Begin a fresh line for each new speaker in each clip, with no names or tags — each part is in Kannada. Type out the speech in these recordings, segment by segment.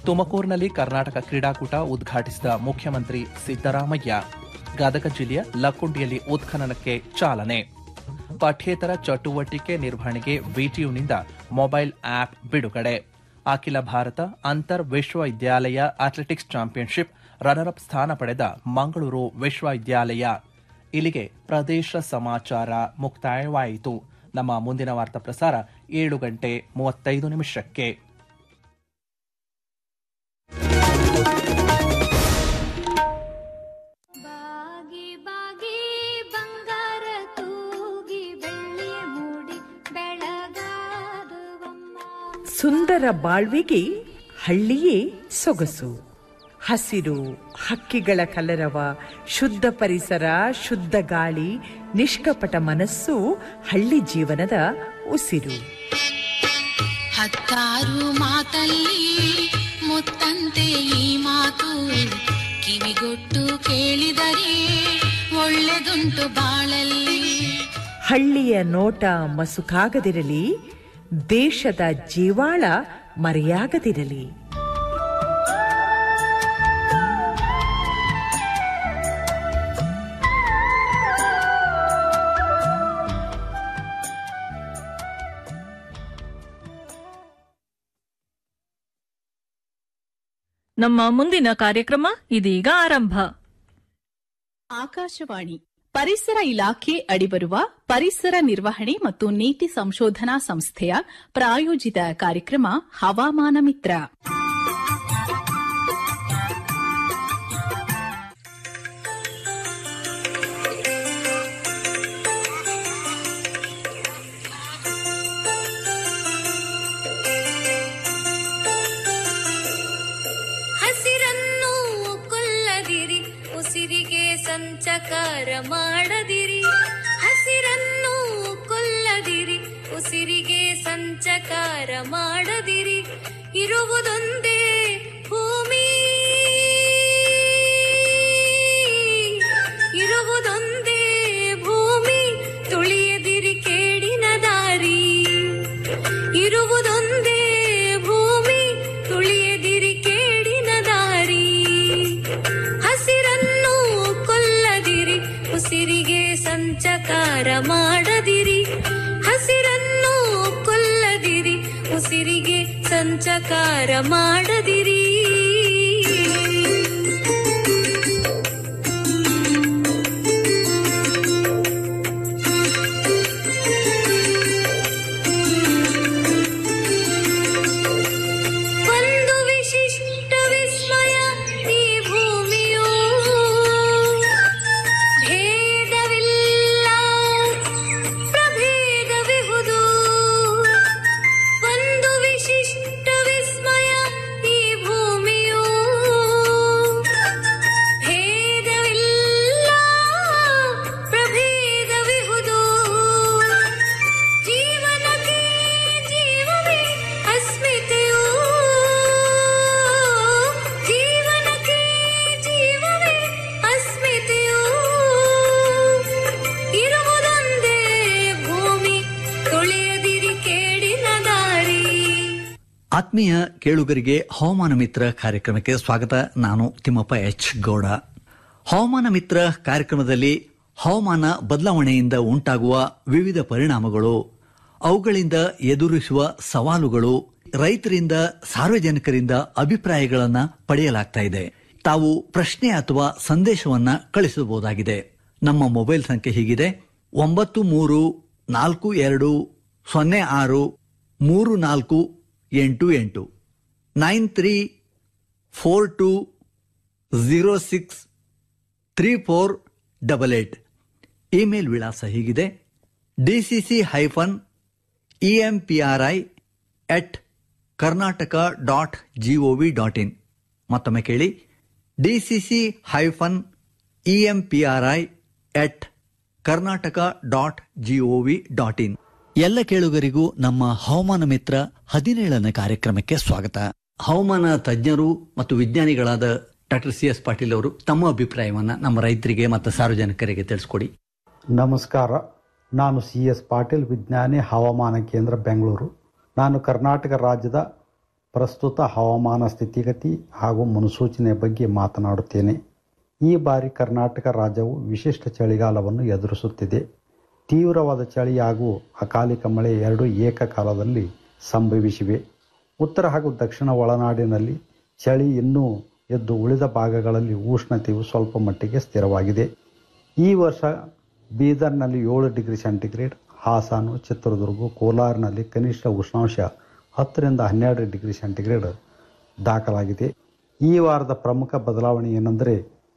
ತುಮಕೂರಿನಲ್ಲಿ ಕರ್ನಾಟಕ ಕ್ರೀಡಾಕೂಟ ಉದ್ಘಾಟಿಸಿದ ಮುಖ್ಯಮಂತ್ರಿ ಸಿದ್ದರಾಮಯ್ಯ ಗದಗ ಜಿಲ್ಲೆಯ ಲಕ್ಕುಂಡಿಯಲ್ಲಿ ಉತ್ಖನನಕ್ಕೆ ಚಾಲನೆ ಪಠ್ಯೇತರ ಚಟುವಟಿಕೆ ನಿರ್ವಹಣೆಗೆ ವಿಟಿಯುನಿಂದ ಮೊಬೈಲ್ ಆಪ್ ಬಿಡುಗಡೆ ಅಖಿಲ ಭಾರತ ಅಂತರ್ ವಿಶ್ವವಿದ್ಯಾಲಯ ಅಥ್ಲೆಟಿಕ್ಸ್ ಚಾಂಪಿಯನ್ಶಿಪ್ ರನ್ನರ್ ಅಪ್ ಸ್ಥಾನ ಪಡೆದ ಮಂಗಳೂರು ವಿಶ್ವವಿದ್ಯಾಲಯ ಇಲ್ಲಿಗೆ ಪ್ರದೇಶ ಸಮಾಚಾರ ಮುಕ್ತಾಯವಾಯಿತು ನಮ್ಮ ಮುಂದಿನ ವಾರ್ತಾ ಪ್ರಸಾರ ಏಳು ಗಂಟೆ ಮೂವತ್ತೈದು ನಿಮಿಷಕ್ಕೆ
ಬಾಗಿ ಬಾಗಿ ಬಂಗಾರ ತೂಗಿ ಬೆಳ್ಳಿಯ ಮೂಡಿ ಬೆಳಗಾದುವಮ್ಮ
ಸುಂದರ ಬಾಳ್ವೆಗೆ ಹಳ್ಳಿಯೇ ಸೊಗಸು ಹಸಿರು ಹಕ್ಕಿಗಳ ಕಲರವ ಶುದ್ಧ ಪರಿಸರ ಶುದ್ಧ ಗಾಳಿ ನಿಷ್ಕಪಟ ಮನಸ್ಸು ಹಳ್ಳಿ ಜೀವನದ ಉಸಿರು
ಹತ್ತಾರು ಮಾತಲ್ಲಿ ಮುತ್ತಂತೆ ಈ ಮಾತು ಕಿವಿಗೊಟ್ಟು ಕೇಳಿದರೆ ಒಳ್ಳೆದುಂಟು ಬಾಳಲ್ಲಿ
ಹಳ್ಳಿಯ ನೋಟ ಮಸುಕಾಗದಿರಲಿ ದೇಶದ ಜೀವಾಳ ಮರೆಯಾಗದಿರಲಿ
ನಮ್ಮ ಮುಂದಿನ ಕಾರ್ಯಕ್ರಮ ಇದೀಗ ಆರಂಭ
ಆಕಾಶವಾಣಿ ಪರಿಸರ ಇಲಾಖೆ ಅಡಿಬರುವ ಪರಿಸರ ನಿರ್ವಹಣೆ ಮತ್ತು ನೀತಿ ಸಂಶೋಧನಾ ಸಂಸ್ಥೆಯ ಪ್ರಾಯೋಜಿತ ಕಾರ್ಯಕ್ರಮ ಹವಾಮಾನ ಮಿತ್ರ
ಹಸಿರನ್ನು ಕೊಲ್ಲದಿರಿ ಉಸಿರಿಗೆ ಸಂಚಕಾರ ಮಾಡದಿರಿ ಹಸಿರನ್ನು ಕೊಲ್ಲದಿರಿ ಉಸಿರಿಗೆ ಸಂಚಕಾರ ಮಾಡದಿರಿ ಇರುವುದೊಂದೇ ಭೂಮಿ ಇರುವುದೊಂದೇ ಭೂಮಿ ತುಳಿಯದಿರಿ ಕೇಡಿನ ದಾರಿ ಇರುವುದೊಂದೇ ಭೂಮಿ ತುಳಿಯದಿರಿ ಕೇಡಿನ ದಾರಿ ಹಸಿರನ್ನು ಕೊಲ್ಲದಿರಿ ಉಸಿರಿಗೆ ಸಂಚಕಾರ ಮಾಡದಿರಿ ಹಸಿರನ್ನು ಕೊಲ್ಲದಿರಿ ಉಸಿರಿಗೆ ಸಂಚಕಾರ ಮಾಡದಿರಿ ಒಂದು ವಿಶಿಷ್ಟ ವಿಸ್ಮಯ ಈ ಭೂಮಿಯು ಭೇದವಿಲ್ಲ ಪ್ರಭೇದವಿಹುದು ಒಂದು ವಿಶಿಷ್ಟ ವಿಸ್ಮಯ ಈ ಭೂಮಿಯು ಭೇದವಿಲ್ಲ ಪ್ರಭೇದವಿಹುದು ಜೀವನಕ್ಕೆ ಜೀವವೇ ಅಸ್ಮಿತೆಯು ಜೀವನಕ್ಕೆ ಜೀವವೇ ಅಸ್ಮಿತೆಯು ಇರುವುದೊಂದೇ ಭೂಮಿ ತುಳಿಯದಿರಿ ಕೇಡಿನ ದಾರಿ
ಆತ್ಮೀಯ ಕೇಳುಗರಿಗೆ ಹವಾಮಾನ ಮಿತ್ರ ಕಾರ್ಯಕ್ರಮಕ್ಕೆ ಸ್ವಾಗತ ನಾನು ತಿಮ್ಮಪ್ಪ ಎಚ್ ಗೌಡ ಹವಾಮಾನ ಮಿತ್ರ ಕಾರ್ಯಕ್ರಮದಲ್ಲಿ ಹವಾಮಾನ ಬದಲಾವಣೆಯಿಂದ ಉಂಟಾಗುವ ವಿವಿಧ ಪರಿಣಾಮಗಳು ಅವುಗಳಿಂದ ಎದುರಿಸುವ ಸವಾಲುಗಳು ರೈತರಿಂದ ಸಾರ್ವಜನಿಕರಿಂದ ಅಭಿಪ್ರಾಯಗಳನ್ನ ಪಡೆಯಲಾಗ್ತಾ ಇದೆ ತಾವು ಪ್ರಶ್ನೆ ಅಥವಾ ಸಂದೇಶವನ್ನ ಕಳಿಸಬಹುದಾಗಿದೆ ನಮ್ಮ ಮೊಬೈಲ್ ಸಂಖ್ಯೆ ಹೀಗಿದೆ ಒಂಬತ್ತು ಮೂರು ನಾಲ್ಕು ಎರಡು ಸೊನ್ನೆ ಆರು ಮೂರು ನಾಲ್ಕು ಎಂಟು ಎಂಟು nine three four two zero six three four double eight email ವಿಳಾಸ ಹೀಗಿದೆ DCC hyphen EMPRI at Karnataka dot GOV dot in ಮತ್ತೊಮ್ಮೆ ಕೇಳಿ DCC hyphen EMPRI at Karnataka dot GOV dot in ಎಲ್ಲ ಕೇಳುಗರಿಗೂ ನಮ್ಮ ಹವಾಮಾನ ಮಿತ್ರ ಹದಿನೇಳನೇ ಕಾರ್ಯಕ್ರಮಕ್ಕೆ ಸ್ವಾಗತ ಹವಾಮಾನ ತಜ್ಞರು ಮತ್ತು ವಿಜ್ಞಾನಿಗಳಾದ ಡಾಕ್ಟರ್ ಸಿ ಎಸ್ ಪಾಟೀಲ್ ಅವರು ತಮ್ಮ ಅಭಿಪ್ರಾಯವನ್ನ ನಮ್ಮ ರೈತರಿಗೆ ಮತ್ತು ಸಾರ್ವಜನಿಕರಿಗೆ ತಿಳಿಸ್ಕೊಡಿ
ನಮಸ್ಕಾರ ನಾನು ಸಿ ಎಸ್ ಪಾಟೀಲ್ ವಿಜ್ಞಾನಿ ಹವಾಮಾನ ಕೇಂದ್ರ ಬೆಂಗಳೂರು ನಾನು ಕರ್ನಾಟಕ ರಾಜ್ಯದ ಪ್ರಸ್ತುತ ಹವಾಮಾನ ಸ್ಥಿತಿಗತಿ ಹಾಗೂ ಮುನ್ಸೂಚನೆ ಬಗ್ಗೆ ಮಾತನಾಡುತ್ತೇನೆ ಈ ಬಾರಿ ಕರ್ನಾಟಕ ರಾಜ್ಯವು ವಿಶಿಷ್ಟ ಚಳಿಗಾಲವನ್ನು ಎದುರಿಸುತ್ತಿದೆ ತೀವ್ರವಾದ ಚಳಿ ಹಾಗೂ ಅಕಾಲಿಕ ಮಳೆ ಎರಡು ಏಕಕಾಲದಲ್ಲಿ ಸಂಭವಿಸಿವೆ ಉತ್ತರ ಹಾಗೂ ದಕ್ಷಿಣ ಒಳನಾಡಿನಲ್ಲಿ ಚಳಿ ಇನ್ನೂ ಎದ್ದು ಉಳಿದ ಭಾಗಗಳಲ್ಲಿ ಉಷ್ಣತೆಯು ಸ್ವಲ್ಪ ಮಟ್ಟಿಗೆ ಸ್ಥಿರವಾಗಿದೆ ಈ ವರ್ಷ ಬೀದರ್ನಲ್ಲಿ ಏಳು ಡಿಗ್ರಿ ಸೆಂಟಿಗ್ರೇಡ್ ಹಾಸನ ಚಿತ್ರದುರ್ಗ ಕೋಲಾರ್ನಲ್ಲಿ ಕನಿಷ್ಠ ಉಷ್ಣಾಂಶ ಹತ್ತರಿಂದ ಹನ್ನೆರಡು ಡಿಗ್ರಿ ಸೆಂಟಿಗ್ರೇಡ್ ದಾಖಲಾಗಿದೆ ಈ ವಾರದ ಪ್ರಮುಖ ಬದಲಾವಣೆ ಏನೆಂದರೆ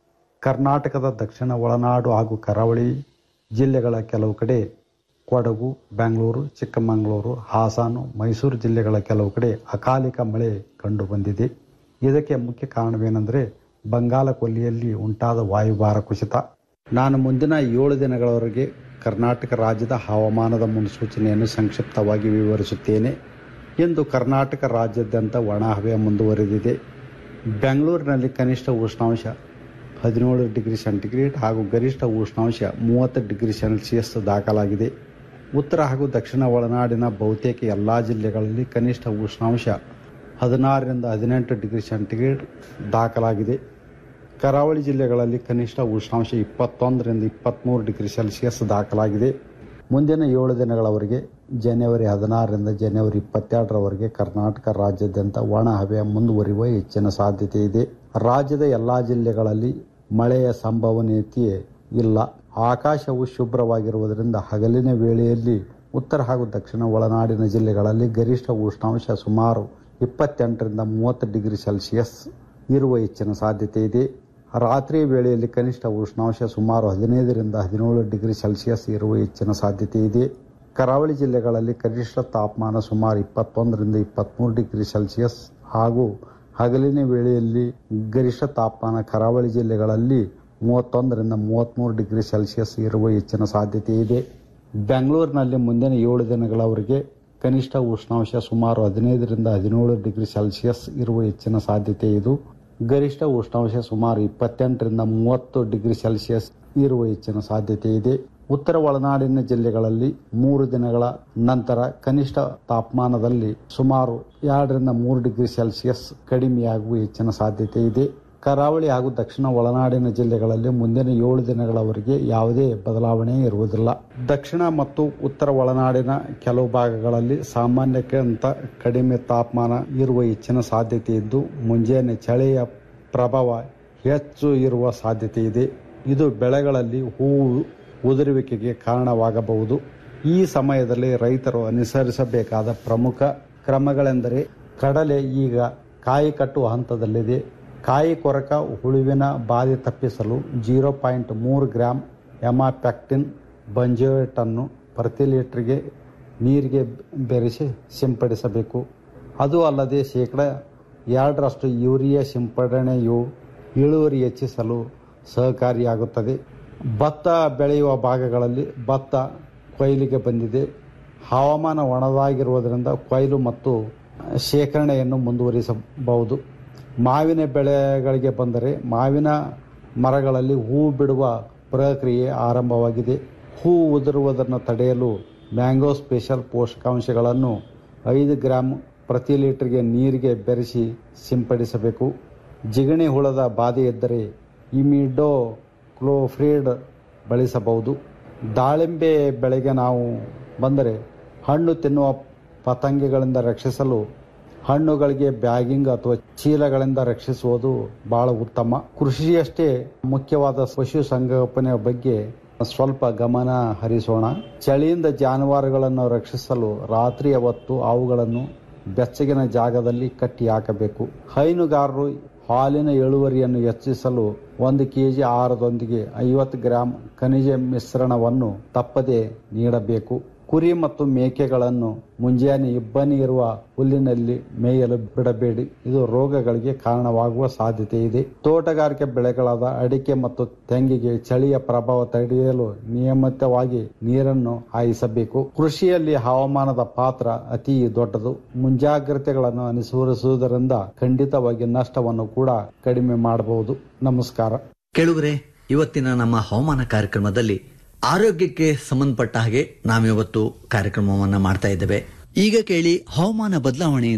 ಕರ್ನಾಟಕದ ದಕ್ಷಿಣ ಒಳನಾಡು ಹಾಗೂ ಕರಾವಳಿ ಜಿಲ್ಲೆಗಳ ಕೆಲವು ಕಡೆ ಕೊಡಗು ಬೆಂಗಳೂರು ಚಿಕ್ಕಮಗಳೂರು ಹಾಸನ ಮೈಸೂರು ಜಿಲ್ಲೆಗಳ ಕೆಲವು ಕಡೆ ಅಕಾಲಿಕ ಮಳೆ ಕಂಡುಬಂದಿದೆ ಇದಕ್ಕೆ ಮುಖ್ಯ ಕಾರಣವೇನೆಂದರೆ ಬಂಗಾಳ ಕೊಲ್ಲಿಯಲ್ಲಿ ಉಂಟಾದ ವಾಯುಭಾರ ಕುಸಿತ ನಾನು ಮುಂದಿನ ಏಳು ದಿನಗಳವರೆಗೆ ಕರ್ನಾಟಕ ರಾಜ್ಯದ ಹವಾಮಾನದ ಮುನ್ಸೂಚನೆಯನ್ನು ಸಂಕ್ಷಿಪ್ತವಾಗಿ ವಿವರಿಸುತ್ತೇನೆ ಇಂದು ಕರ್ನಾಟಕ ರಾಜ್ಯಾದ್ಯಂತ ಒಣ ಹವೆ ಮುಂದುವರೆದಿದೆ ಬೆಂಗಳೂರಿನಲ್ಲಿ ಕನಿಷ್ಠ ಉಷ್ಣಾಂಶ ಹದಿನೇಳು ಡಿಗ್ರಿ ಸೆಂಟಿಗ್ರೇಡ್ ಹಾಗೂ ಗರಿಷ್ಠ ಉಷ್ಣಾಂಶ ಮೂವತ್ತು ಡಿಗ್ರಿ ಸೆಲ್ಸಿಯಸ್ ದಾಖಲಾಗಿದೆ ಉತ್ತರ ಹಾಗೂ ದಕ್ಷಿಣ ಒಳನಾಡಿನ ಬಹುತೇಕ ಎಲ್ಲ ಜಿಲ್ಲೆಗಳಲ್ಲಿ ಕನಿಷ್ಠ ಉಷ್ಣಾಂಶ ಹದಿನಾರರಿಂದ ಹದಿನೆಂಟು ಡಿಗ್ರಿ ಸೆಂಟಿಗ್ರೇಡ್ ದಾಖಲಾಗಿದೆ ಕರಾವಳಿ ಜಿಲ್ಲೆಗಳಲ್ಲಿ ಕನಿಷ್ಠ ಉಷ್ಣಾಂಶ ಇಪ್ಪತ್ತೊಂದರಿಂದ ಇಪ್ಪತ್ತ್ಮೂರು ಡಿಗ್ರಿ ಸೆಲ್ಸಿಯಸ್ ದಾಖಲಾಗಿದೆ ಮುಂದಿನ ಏಳು ದಿನಗಳವರೆಗೆ ಜನವರಿ ಹದಿನಾರರಿಂದ ಜನವರಿ ಇಪ್ಪತ್ತೆರಡರವರೆಗೆ ಕರ್ನಾಟಕ ರಾಜ್ಯಾದ್ಯಂತ ಒಣ ಹವೆ ಮುಂದುವರಿಯುವ ಹೆಚ್ಚಿನ ಸಾಧ್ಯತೆ ಇದೆ ರಾಜ್ಯದ ಎಲ್ಲ ಜಿಲ್ಲೆಗಳಲ್ಲಿ ಮಳೆಯ ಸಂಭವನೀಯತೆ ಇಲ್ಲ ಆಕಾಶವು ಶುಭ್ರವಾಗಿರುವುದರಿಂದ ಹಗಲಿನ ವೇಳೆಯಲ್ಲಿ ಉತ್ತರ ಹಾಗೂ ದಕ್ಷಿಣ ಒಳನಾಡಿನ ಜಿಲ್ಲೆಗಳಲ್ಲಿ ಗರಿಷ್ಠ ಉಷ್ಣಾಂಶ ಸುಮಾರು ಇಪ್ಪತ್ತೆಂಟರಿಂದ ಮೂವತ್ತು ಡಿಗ್ರಿ ಸೆಲ್ಸಿಯಸ್ ಇರುವ ಹೆಚ್ಚಿನ ಸಾಧ್ಯತೆ ಇದೆ ರಾತ್ರಿ ವೇಳೆಯಲ್ಲಿ ಕನಿಷ್ಠ ಉಷ್ಣಾಂಶ ಸುಮಾರು ಹದಿನೈದರಿಂದ ಹದಿನೇಳು ಡಿಗ್ರಿ ಸೆಲ್ಸಿಯಸ್ ಇರುವ ಹೆಚ್ಚಿನ ಸಾಧ್ಯತೆ ಇದೆ ಕರಾವಳಿ ಜಿಲ್ಲೆಗಳಲ್ಲಿ ಕನಿಷ್ಠ ತಾಪಮಾನ ಸುಮಾರು ಇಪ್ಪತ್ತೊಂದರಿಂದ ಇಪ್ಪತ್ತ್ಮೂರು ಡಿಗ್ರಿ ಸೆಲ್ಸಿಯಸ್ ಹಾಗೂ ಹಗಲಿನ ವೇಳೆಯಲ್ಲಿ ಗರಿಷ್ಠ ತಾಪಮಾನ ಕರಾವಳಿ ಜಿಲ್ಲೆಗಳಲ್ಲಿ ಮೂವತ್ತೊಂದರಿಂದ ಮೂವತ್ತ್ಮೂರು ಡಿಗ್ರಿ ಸೆಲ್ಸಿಯಸ್ ಇರುವ ಹೆಚ್ಚಿನ ಸಾಧ್ಯತೆ ಇದೆ ಬೆಂಗಳೂರಿನಲ್ಲಿ ಮುಂದಿನ ಏಳು ದಿನಗಳವರೆಗೆ ಕನಿಷ್ಠ ಉಷ್ಣಾಂಶ ಸುಮಾರು ಹದಿನೈದರಿಂದ ಹದಿನೇಳು ಡಿಗ್ರಿ ಸೆಲ್ಸಿಯಸ್ ಇರುವ ಹೆಚ್ಚಿನ ಸಾಧ್ಯತೆ ಇದು ಗರಿಷ್ಠ ಉಷ್ಣಾಂಶ ಸುಮಾರು ಇಪ್ಪತ್ತೆಂಟರಿಂದ ಮೂವತ್ತು ಡಿಗ್ರಿ ಸೆಲ್ಸಿಯಸ್ ಇರುವ ಹೆಚ್ಚಿನ ಸಾಧ್ಯತೆ ಇದೆ ಉತ್ತರ ಒಳನಾಡಿನ ಜಿಲ್ಲೆಗಳಲ್ಲಿ ಮೂರು ದಿನಗಳ ನಂತರ ಕನಿಷ್ಠ ತಾಪಮಾನದಲ್ಲಿ ಸುಮಾರು ಎರಡರಿಂದ ಮೂರು ಡಿಗ್ರಿ ಸೆಲ್ಸಿಯಸ್ ಕಡಿಮೆಯಾಗುವ ಹೆಚ್ಚಿನ ಸಾಧ್ಯತೆ ಇದೆ ಕರಾವಳಿ ಹಾಗೂ ದಕ್ಷಿಣ ಒಳನಾಡಿನ ಜಿಲ್ಲೆಗಳಲ್ಲಿ ಮುಂದಿನ ಏಳು ದಿನಗಳವರೆಗೆ ಯಾವುದೇ ಬದಲಾವಣೆ ಇರುವುದಿಲ್ಲ ದಕ್ಷಿಣ ಮತ್ತು ಉತ್ತರ ಒಳನಾಡಿನ ಕೆಲವು ಭಾಗಗಳಲ್ಲಿ ಸಾಮಾನ್ಯಕ್ಕಿಂತ ಕಡಿಮೆ ತಾಪಮಾನ ಇರುವ ಹೆಚ್ಚಿನ ಸಾಧ್ಯತೆ ಇದ್ದು ಮುಂಜಾನೆ ಚಳಿಯ ಪ್ರಭಾವ ಹೆಚ್ಚು ಇರುವ ಸಾಧ್ಯತೆ ಇದೆ ಇದು ಬೆಳೆಗಳಲ್ಲಿ ಹೂವು ಉದುರುವಿಕೆಗೆ ಕಾರಣವಾಗಬಹುದು ಈ ಸಮಯದಲ್ಲಿ ರೈತರು ಅನುಸರಿಸಬೇಕಾದ ಪ್ರಮುಖ ಕ್ರಮಗಳೆಂದರೆ ಕಡಲೆ ಈಗ ಕಾಯಿ ಕಟ್ಟುವ ಹಂತದಲ್ಲಿದೆ ಕಾಯಿ ಕೊರಕ ಹುಳುವಿನ ಬಾಧೆ ತಪ್ಪಿಸಲು ಜೀರೋ ಪಾಯಿಂಟ್ ಮೂರು ಗ್ರಾಂ ಎಮಾಪ್ಯಾಕ್ಟಿನ್ ಬಂಜೋಯೇಟನ್ನು ಪ್ರತಿ ಲೀಟ್ರಿಗೆ ನೀರಿಗೆ ಬೆರೆಸಿ ಸಿಂಪಡಿಸಬೇಕು ಅದು ಅಲ್ಲದೆ ಶೇಕಡ ಎರಡರಷ್ಟು ಯೂರಿಯಾ ಸಿಂಪಡಣೆಯು ಇಳುವರಿ ಹೆಚ್ಚಿಸಲು ಸಹಕಾರಿಯಾಗುತ್ತದೆ ಭತ್ತ ಬೆಳೆಯುವ ಭಾಗಗಳಲ್ಲಿ ಭತ್ತ ಕೊಯ್ಲಿಗೆ ಬಂದಿದೆ ಹವಾಮಾನ ಒಣದಾಗಿರುವುದರಿಂದ ಕೊಯ್ಲು ಮತ್ತು ಶೇಖರಣೆಯನ್ನು ಮುಂದುವರಿಸಬಹುದು ಮಾವಿನ ಬೆಳೆಗಳಿಗೆ ಬಂದರೆ ಮಾವಿನ ಮರಗಳಲ್ಲಿ ಹೂ ಬಿಡುವ ಪ್ರಕ್ರಿಯೆ ಆರಂಭವಾಗಿದೆ ಹೂ ಉದುರುವುದನ್ನು ತಡೆಯಲು ಮ್ಯಾಂಗೋ ಸ್ಪೆಷಲ್ ಪೋಷಕಾಂಶಗಳನ್ನು ಐದು ಗ್ರಾಂ ಪ್ರತಿ ಲೀಟರ್ಗೆ ನೀರಿಗೆ ಬೆರೆಸಿ ಸಿಂಪಡಿಸಬೇಕು ಜಿಗಣಿ ಹುಳದ ಬಾಧೆ ಇದ್ದರೆ ಇಮಿಡೋ ಕ್ಲೋಫ್ರೀಡ್ ಬಳಸಬಹುದು ದಾಳಿಂಬೆ ಬೆಳೆಗೆ ನಾವು ಬಂದರೆ ಹಣ್ಣು ತಿನ್ನುವ ಪತಂಗಗಳಿಂದ ರಕ್ಷಿಸಲು ಹಣ್ಣುಗಳಿಗೆ ಬ್ಯಾಗಿಂಗ್ ಅಥವಾ ಚೀಲಗಳಿಂದ ರಕ್ಷಿಸುವುದು ಬಹಳ ಉತ್ತಮ ಕೃಷಿಯಷ್ಟೇ ಮುಖ್ಯವಾದ ಪಶು ಸಂಗೋಪನೆಯ ಬಗ್ಗೆ ಸ್ವಲ್ಪ ಗಮನ ಹರಿಸೋಣ ಚಳಿಯಿಂದ ಜಾನುವಾರುಗಳನ್ನು ರಕ್ಷಿಸಲು ರಾತ್ರಿಯ ಹೊತ್ತು ಅವುಗಳನ್ನು ಬೆಚ್ಚಗಿನ ಜಾಗದಲ್ಲಿ ಕಟ್ಟಿ ಹಾಕಬೇಕು ಹೈನುಗಾರರು ಹಾಲಿನ ಇಳುವರಿಯನ್ನು ಹೆಚ್ಚಿಸಲು ಒಂದು ಕೆಜಿ ಆಹಾರದೊಂದಿಗೆ ಐವತ್ತು ಗ್ರಾಂ ಖನಿಜ ಮಿಶ್ರಣವನ್ನು ತಪ್ಪದೆ ನೀಡಬೇಕು ಕುರಿ ಮತ್ತು ಮೇಕೆಗಳನ್ನು ಮುಂಜಾನೆ ಇಬ್ಬನಿ ಇರುವ ಹುಲ್ಲಿನಲ್ಲಿ ಮೇಯಲು ಬಿಡಬೇಡಿ ಇದು ರೋಗಗಳಿಗೆ ಕಾರಣವಾಗುವ ಸಾಧ್ಯತೆ ಇದೆ ತೋಟಗಾರಿಕೆ ಬೆಳೆಗಳಾದ ಅಡಿಕೆ ಮತ್ತು ತೆಂಗಿಗೆ ಚಳಿಯ ಪ್ರಭಾವ ತಡೆಯಲು ನಿಯಮಿತವಾಗಿ ನೀರನ್ನು ಹಾಯಿಸಬೇಕು ಕೃಷಿಯಲ್ಲಿ ಹವಾಮಾನದ ಪಾತ್ರ ಅತಿ ದೊಡ್ಡದು ಮುಂಜಾಗ್ರತೆಗಳನ್ನು ಅನುಸರಿಸುವುದರಿಂದ ಖಂಡಿತವಾಗಿ ನಷ್ಟವನ್ನು ಕೂಡ ಕಡಿಮೆ ಮಾಡಬಹುದು ನಮಸ್ಕಾರ
ಕೇಳುಗರೆ ಇವತ್ತಿನ ನಮ್ಮ ಹವಾಮಾನ ಕಾರ್ಯಕ್ರಮದಲ್ಲಿ ಆರೋಗ್ಯಕ್ಕೆ ಸಂಬಂಧಪಟ್ಟ ಹಾಗೆ ನಾವಿವತ್ತು ಕಾರ್ಯಕ್ರಮವನ್ನ ಮಾಡ್ತಾ ಇದ್ದೇವೆ ಈಗ ಕೇಳಿ ಹವಾಮಾನ ಬದಲಾವಣೆಯಿಂದ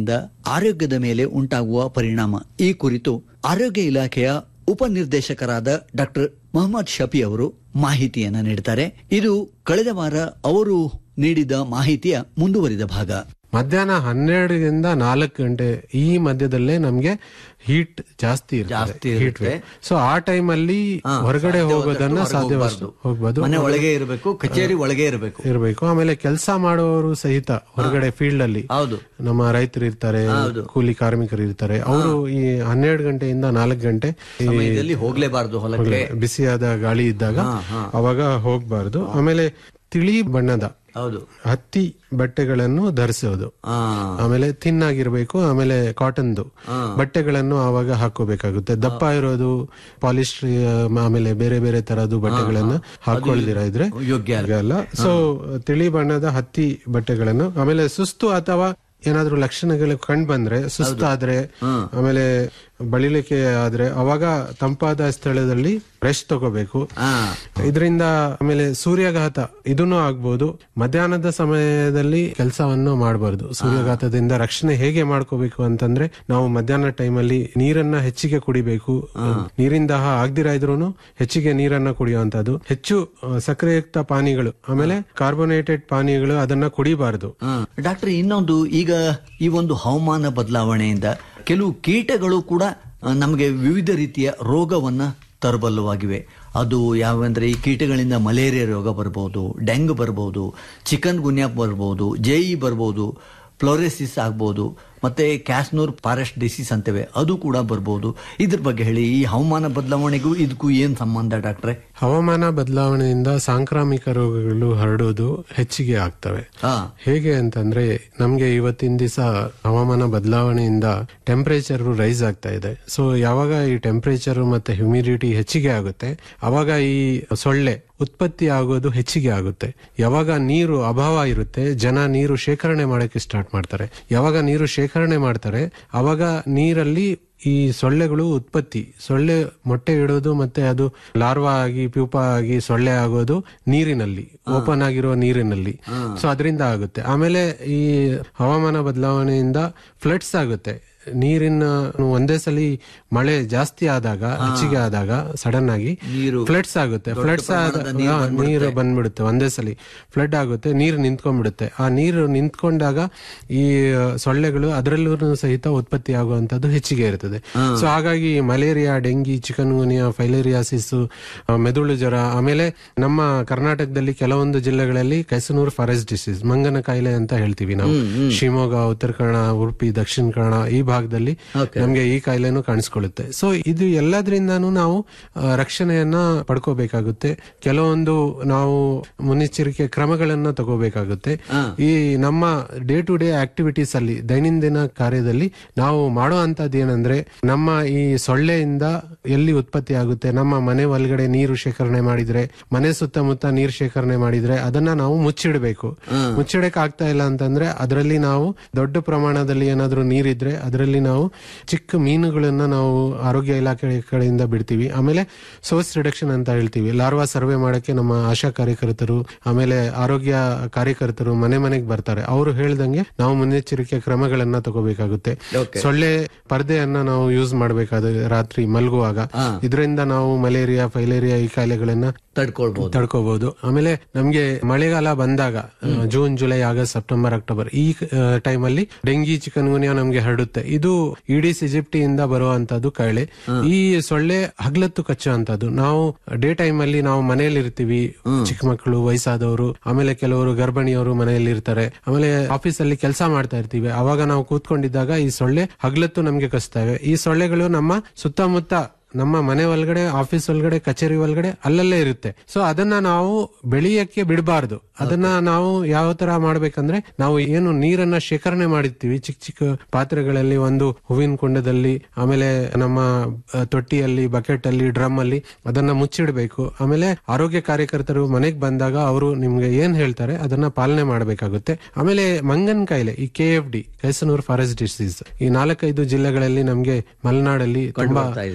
ಆರೋಗ್ಯದ ಮೇಲೆ ಉಂಟಾಗುವ ಪರಿಣಾಮ ಈ ಕುರಿತು ಆರೋಗ್ಯ ಇಲಾಖೆಯ ಉಪನಿರ್ದೇಶಕರಾದ ಡಾಕ್ಟರ್ ಮೊಹಮ್ಮದ್ ಶಫಿ ಅವರು ಮಾಹಿತಿಯನ್ನ ನೀಡುತ್ತಾರೆ ಇದು ಕಳೆದ ವಾರ ಅವರು ನೀಡಿದ ಮಾಹಿತಿಯ ಮುಂದುವರಿದ ಭಾಗ
ಮಧ್ಯಾಹ್ನ ಹನ್ನೆರಡರಿಂದ ನಾಲ್ಕು ಗಂಟೆ ಈ ಮಧ್ಯದಲ್ಲೇ ನಮ್ಗೆ ಹೀಟ್ ಜಾಸ್ತಿ
ಜಾಸ್ತಿ
ಇರುತ್ತೆ ಹೀಟ್
ಇರುತ್ತೆ.
ಸೊ ಆ ಟೈಮ್ ಅಲ್ಲಿ
ಹಾ,
ಹೊರಗಡೆ
ಸಾಧ್ಯವಾದಷ್ಟು
ಹೋಗೋದನ್ನ
ಹೊರಗೆ
ಸಾಧ್ಯವಷ್ಟು
ಹೋಗ್ಬಾರ್ದು.
ಹೋಗ್ಬೋದು
ಮನೆ ಒಳಗೆ ಇರಬೇಕು ಕಚೇರಿ ಒಳಗೆ ಇರಬೇಕು
ಇರಬೇಕು ಆಮೇಲೆ ಕೆಲಸ ಮಾಡುವವರು ಸಹಿತ ಹೊರಗಡೆ ಫೀಲ್ಡ್ ಅಲ್ಲಿ
ಹೌದು
ನಮ್ಮ ರೈತರು ಇರ್ತಾರೆ
ಹೌದು.
ಕೂಲಿ ಕಾರ್ಮಿಕರು ಇರ್ತಾರೆ ಅವರು ಈ ಹನ್ನೆರಡು ಗಂಟೆಯಿಂದ ನಾಲ್ಕು ಗಂಟೆ ಈ
ಸಮಯದಲ್ಲಿ ಹೋಗ್ಲೇಬಾರ್ದು ಹೊಲಕ್ಕೆ
ಬಿಸಿಯಾದ ಗಾಳಿ ಇದ್ದಾಗ
ಹಾ, ಹಾ.
ಅವಾಗ ಹೋಗ್ಬಾರ್ದು ಆಮೇಲೆ ತಿಳಿ ಬಣ್ಣದ
ಹೌದು
ಹತ್ತಿ ಬಟ್ಟೆಗಳನ್ನು ಧರಿಸೋದು
ಆ
ಆಮೇಲೆ ಥಿನ್ ಆಗಿರ್ಬೇಕು ಆಮೇಲೆ ಕಾಟನ್ದು ಬಟ್ಟೆಗಳನ್ನು ಆವಾಗ ಹಾಕೋಬೇಕಾಗುತ್ತೆ ದಪ್ಪ ಇರೋದು ಪಾಲಿಸ್ಟ್ರಿ ಆಮೇಲೆ ಬೇರೆ ಬೇರೆ ತರದ್ದು ಬಟ್ಟೆಗಳನ್ನ ಹಾಕೊಳ್ದಿರ ಇದ್ರೆ
ಯೋಗ್ಯ ಅಲ್ಲ.
ಅಲ್ಲ ಸೊ ತಿಳಿ ಬಣ್ಣದ ಹತ್ತಿ ಬಟ್ಟೆಗಳನ್ನು ಆಮೇಲೆ ಸುಸ್ತು ಅಥವಾ ಏನಾದ್ರೂ ಲಕ್ಷಣಗಳು ಕಂಡು ಬಂದ್ರೆ ಸುಸ್ತಾದ್ರೆ ಆಮೇಲೆ ಬಳಲಿಕೆ ಆದ್ರೆ ಅವಾಗ ತಂಪಾದ ಸ್ಥಳದಲ್ಲಿ ರೆಸ್ಟ್ ತಗೋಬೇಕು
ಆ
ಇದರಿಂದ ಆಮೇಲೆ ಸೂರ್ಯಾಘಾತ ಇದನ್ನು ಆಗ್ಬೋದು ಮಧ್ಯಾಹ್ನದ ಸಮಯದಲ್ಲಿ ಕೆಲಸವನ್ನು ಮಾಡಬಾರ್ದು ಸೂರ್ಯಾಘಾತದಿಂದ ರಕ್ಷಣೆ ಹೇಗೆ ಮಾಡ್ಕೋಬೇಕು ಅಂತಂದ್ರೆ ನಾವು ಮಧ್ಯಾಹ್ನ ಟೈಮಲ್ಲಿ ನೀರನ್ನ ಹೆಚ್ಚಿಗೆ ಕುಡಿಬೇಕು ನೀರಿನ ದಾಹ ಆಗ್ದಿರ ಇದ್ರೂನು ಹೆಚ್ಚಿಗೆ ನೀರನ್ನ ಕುಡಿಯುವಂತದ್ದು ಹೆಚ್ಚು ಆ, ಸಕ್ಕರೆಯುಕ್ತ ಪಾನೀಯಗಳು ಆಮೇಲೆ ಕಾರ್ಬೋನೇಟೆಡ್ ಪಾನೀಯಗಳು ಅದನ್ನ ಕುಡಿಬಾರದು
ಆ. ಡಾಕ್ಟರ್ ಇನ್ನೊಂದು ಈಗ ಈ ಒಂದು ಹವಾಮಾನ ಬದಲಾವಣೆಯಿಂದ ಕೆಲವು ಕೀಟಗಳು ಕೂಡ ಆ, ನಮಗೆ ವಿವಿಧ ರೀತಿಯ ರೋಗವನ್ನ ತರಬಲ್ಲವಾಗಿವೆ ಅದು ಯಾವಂದ್ರೆ ಈ ಕೀಟಗಳಿಂದ ಮಲೇರಿಯಾ ರೋಗ ಬರ್ಬೋದು ಡೆಂಗ್ ಬರ್ಬೋದು ಚಿಕನ್ ಗುನ್ಯಾ ಬರ್ಬೋದು ಜೆಇ ಬರ್ಬೋದು ಫ್ಲೋರೆಸಿಸ್ ಆಗ್ಬೋದು ಮತ್ತೆ ಕ್ಯಾಸ್ನೂರ್ ಫಾರೆಸ್ಟ್ ಡಿಸೀಸ್ ಅಂತೇವೆ ಅದು ಕೂಡ ಬರ್ಬೋದು ಇದ್ರ ಬಗ್ಗೆ ಹೇಳಿ ಈ ಹವಾಮಾನ ಬದಲಾವಣೆಗೂ ಇದಕ್ಕೂ ಏನ್ ಸಂಬಂಧ ಡಾಕ್ಟ್ರೆ
ಹವಾಮಾನ ಬದಲಾವಣೆಯಿಂದ ಸಾಂಕ್ರಾಮಿಕ ರೋಗಗಳು ಹರಡೋದು ಹೆಚ್ಚಿಗೆ ಆಗ್ತವೆ
ಹಾ
ಹೇಗೆ ಅಂತಂದ್ರೆ ನಮ್ಗೆ ಇವತ್ತಿನ ದಿವಸ ಹವಾಮಾನ ಬದಲಾವಣೆಯಿಂದ ಟೆಂಪರೇಚರ್ ರೈಸ್ ಆಗ್ತಾ ಇದೆ ಸೊ ಯಾವಾಗ ಈ ಟೆಂಪರೇಚರ್ ಮತ್ತೆ ಹ್ಯುಮಿಡಿಟಿ ಹೆಚ್ಚಿಗೆ ಆಗುತ್ತೆ ಅವಾಗ ಈ ಸೊಳ್ಳೆ ಉತ್ಪತ್ತಿ ಆಗೋದು ಹೆಚ್ಚಿಗೆ ಆಗುತ್ತೆ ಯಾವಾಗ ನೀರು ಅಭಾವ ಇರುತ್ತೆ ಜನ ನೀರು ಶೇಖರಣೆ ಮಾಡಕ್ಕೆ ಸ್ಟಾರ್ಟ್ ಮಾಡ್ತಾರೆ ಯಾವಾಗ ನೀರು ಶೇಖರಣೆ ಮಾಡ್ತಾರೆ ಅವಾಗ ನೀರಲ್ಲಿ ಈ ಸೊಳ್ಳೆಗಳು ಉತ್ಪತ್ತಿ ಸೊಳ್ಳೆ ಮೊಟ್ಟೆ ಇಡೋದು ಮತ್ತೆ ಅದು ಲಾರ್ವಾ ಆಗಿ ಪ್ಯೂಪ ಆಗಿ ಸೊಳ್ಳೆ ಆಗೋದು ನೀರಿನಲ್ಲಿ ಓಪನ್ ಆಗಿರೋ ನೀರಿನಲ್ಲಿ ಸೊ ಅದರಿಂದ ಆಗುತ್ತೆ ಆಮೇಲೆ ಈ ಹವಾಮಾನ ಬದಲಾವಣೆಯಿಂದ ಫ್ಲಡ್ಸ್ ಆಗುತ್ತೆ ನೀರಿನ ಒಂದೇ ಸಲಿ ಮಳೆ ಜಾಸ್ತಿ ಆದಾಗ ಹೆಚ್ಚಿಗೆ ಆದಾಗ ಸಡನ್ ಆಗಿ
ನೀರು
ಫ್ಲಡ್ಸ್ ಆಗುತ್ತೆ
ದೊಡ್ಡ
ಫ್ಲಡ್ಸ್ ಆದ
ಪ್ರಮಾಣದ ನೀರು
ಹಾ,
ಬಂದ್ಬಿಡುತ್ತೆ.
ನೀರು ಬಂದ್ಬಿಡುತ್ತೆ ಒಂದೇ ಸಲಿ ಫ್ಲಡ್ ಆಗುತ್ತೆ ನೀರು ನಿಂತ್ಕೊಂಡ್ಬಿಡುತ್ತೆ ಆ ನೀರು ನಿಂತ್ಕೊಂಡಾಗ ಈ ಸೊಳ್ಳೆಗಳು ಅದರಲ್ಲೂ ಸಹಿತ ಉತ್ಪತ್ತಿ ಆಗುವಂತದ್ದು ಹೆಚ್ಚಿಗೆ ಇರ್ತದೆ ಸೊ ಹಾಗಾಗಿ malaria dengue chikungunya filariasis ಮೆದುಳು ಜ್ವರ ಆಮೇಲೆ ನಮ್ಮ ಕರ್ನಾಟಕದಲ್ಲಿ ಕೆಲವೊಂದು ಜಿಲ್ಲೆಗಳಲ್ಲಿ ಕೆಸನೂರು ಫಾರೆಸ್ಟ್ ಡಿಸೀಸ್ ಮಂಗನ ಕಾಯಿಲೆ ಅಂತ ಹೇಳ್ತೀವಿ ನಾವು ಶಿವಮೊಗ್ಗ ಉತ್ತರ ಕನ್ನಡ ಉಡುಪಿ ದಕ್ಷಿಣ ಕನ್ನಡ ಈ ಭಾಗದಲ್ಲಿ ನಮ್ಗೆ ಈ ಕಾಯಿಲೆನೂ ಕಾಣಿಸ್ಕೊಳ್ಳುತ್ತೆ ಸೊ ಇದು ಎಲ್ಲದ್ರಿಂದಾನು ನಾವು ಆ, ರಕ್ಷಣೆಯನ್ನ ಪಡ್ಕೋಬೇಕಾಗುತ್ತೆ ಕೆಲವೊಂದು ನಾವು ಮುನ್ನೆಚ್ಚರಿಕೆ ಕ್ರಮಗಳನ್ನ ತಗೋಬೇಕಾಗುತ್ತೆ ಈ ನಮ್ಮ ಡೇ ಟು ಡೇ ಆಕ್ಟಿವಿಟೀಸ್ ಅಲ್ಲಿ ದೈನಂದಿನ ಕಾರ್ಯದಲ್ಲಿ ನಾವು ಮಾಡೋ ಅಂತದ್ದು ಏನಂದ್ರೆ ನಮ್ಮ ಈ ಸೊಳ್ಳೆಯಿಂದ ಎಲ್ಲಿ ಉತ್ಪತ್ತಿ ಆಗುತ್ತೆ ನಮ್ಮ ಮನೆ ಒಳಗಡೆ ನೀರು ಶೇಖರಣೆ ಮಾಡಿದ್ರೆ ಮನೆ ಸುತ್ತಮುತ್ತ ನೀರು ಶೇಖರಣೆ ಮಾಡಿದ್ರೆ ಅದನ್ನ ನಾವು ಮುಚ್ಚಿಡಬೇಕು ಮುಚ್ಚಿಡಕ್ ಆಗ್ತಾ ಇಲ್ಲ ಅಂತಂದ್ರೆ ಅದರಲ್ಲಿ ನಾವು ದೊಡ್ಡ ಪ್ರಮಾಣದಲ್ಲಿ ಏನಾದ್ರೂ ನೀರಿದ್ರೆ ಅದರಲ್ಲಿ ನಾವು ಚಿಕ್ಕ ಮೀನುಗಳನ್ನ ನಾವು ಆರೋಗ್ಯ ಇಲಾಖೆ ಕಡೆಯಿಂದ ಬಿಡ್ತೀವಿ ಆಮೇಲೆ ಸೋರ್ಸ್ ರಿಡಕ್ಷನ್ ಅಂತ ಹೇಳ್ತೀವಿ ಲಾರ್ವಾ ಸರ್ವೆ ಮಾಡಕ್ಕೆ ನಮ್ಮ ಆಶಾ ಕಾರ್ಯಕರ್ತರು ಆಮೇಲೆ ಆರೋಗ್ಯ ಕಾರ್ಯಕರ್ತರು ಮನೆ ಮನೆಗೆ ಬರ್ತಾರೆ ಅವರು ಹೇಳ್ದಂಗೆ ನಾವು ಮುನ್ನೆಚ್ಚರಿಕೆ ಕ್ರಮಗಳನ್ನ ತಗೋಬೇಕಾಗುತ್ತೆ ಸೊಳ್ಳೆ ಪರ್ದೆಯನ್ನ ನಾವು ಯೂಸ್ ಮಾಡಬೇಕಾದ ರಾತ್ರಿ ಮಲಗುವಾಗ ಇದರಿಂದ ನಾವು ಮಲೇರಿಯಾ ಫೈಲೇರಿಯಾ ಈ ಕಾಯಿಲೆಗಳನ್ನ
ತಡ್ಕೊಳ್ಬಹುದು
ತಡ್ಕೋಬಹುದು ಆಮೇಲೆ ನಮ್ಗೆ ಮಳೆಗಾಲ ಬಂದಾಗ ಆ, June July August September October ಈ ಟೈಮ್ ಅಲ್ಲಿ ಡೆಂಗಿ ಚಿಕನ್ ಗುನಿಯಾ ನಮ್ಗೆ ಹರಡುತ್ತೆ ಇದು ಈಡಿಸ್ ಇಜಿಪ್ಟಿ ಇಂದ ಬರುವಂತದ್ದು ಕಾಯಿಲೆ ಈ ಸೊಳ್ಳೆ ಹಗ್ಲತ್ತು ಕಚ್ಚುವಂತದ್ದು ನಾವು ಡೇ ಟೈಮ್ ಅಲ್ಲಿ ನಾವು ಮನೆಯಲ್ಲಿ ಇರ್ತೀವಿ ಚಿಕ್ಕ ಮಕ್ಕಳು ವಯಸ್ಸಾದವರು ಆಮೇಲೆ ಕೆಲವರು ಗರ್ಭಿಣಿಯವರು ಮನೆಯಲ್ಲಿ ಇರ್ತಾರೆ ಆಮೇಲೆ ಆಫೀಸ್ ಅಲ್ಲಿ ಕೆಲಸ ಮಾಡ್ತಾ ಇರ್ತೀವಿ ಅವಾಗ ನಾವು ಕೂತ್ಕೊಂಡಿದ್ದಾಗ ಈ ಸೊಳ್ಳೆ ಹಗ್ಲತ್ತು ನಮ್ಗೆ ಕಚ್ತವೆ ಈ ಸೊಳ್ಳೆಗಳು ನಮ್ಮ ಸುತ್ತಮುತ್ತ ನಮ್ಮ ಮನೆ ಒಳಗಡೆ ಆಫೀಸ್ ಒಳಗಡೆ ಕಚೇರಿ ಒಳಗಡೆ ಅಲ್ಲಲ್ಲೇ ಇರುತ್ತೆ ಸೊ ಅದನ್ನ ನಾವು ಬೆಳೆಯಕ್ಕೆ ಬಿಡಬಾರ್ದು ಅದನ್ನ ನಾವು ಯಾವ ತರ ಮಾಡ್ಬೇಕಂದ್ರೆ ನಾವು ಏನು ನೀರನ್ನ ಶೇಖರಣೆ ಮಾಡಿರ್ತೀವಿ ಚಿಕ್ಕ ಚಿಕ್ಕ ಪಾತ್ರೆಗಳಲ್ಲಿ ಒಂದು ಹೂವಿನ ಕುಂಡದಲ್ಲಿ ಆಮೇಲೆ ನಮ್ಮ ಆ, ತೊಟ್ಟಿಯಲ್ಲಿ ಬಕೆಟ್ ಅಲ್ಲಿ ಡ್ರಮ್ ಅಲ್ಲಿ ಅದನ್ನ ಮುಚ್ಚಿಡಬೇಕು ಆಮೇಲೆ ಆರೋಗ್ಯ ಕಾರ್ಯಕರ್ತರು ಮನೆಗೆ ಬಂದಾಗ ಅವರು ನಿಮ್ಗೆ ಏನ್ ಹೇಳ್ತಾರೆ ಅದನ್ನ ಪಾಲನೆ ಮಾಡಬೇಕಾಗುತ್ತೆ ಆಮೇಲೆ ಮಂಗನ್ ಕಾಯಿಲೆ ಈ K F D Kyasanur forest disease ಈ ನಾಲ್ಕೈದು ಜಿಲ್ಲೆಗಳಲ್ಲಿ ನಮ್ಗೆ ಮಲೆನಾಡಲ್ಲಿ ತುಂಬಾ
ಬರ್ತಾ ಇದೆ.
ಕಂಡು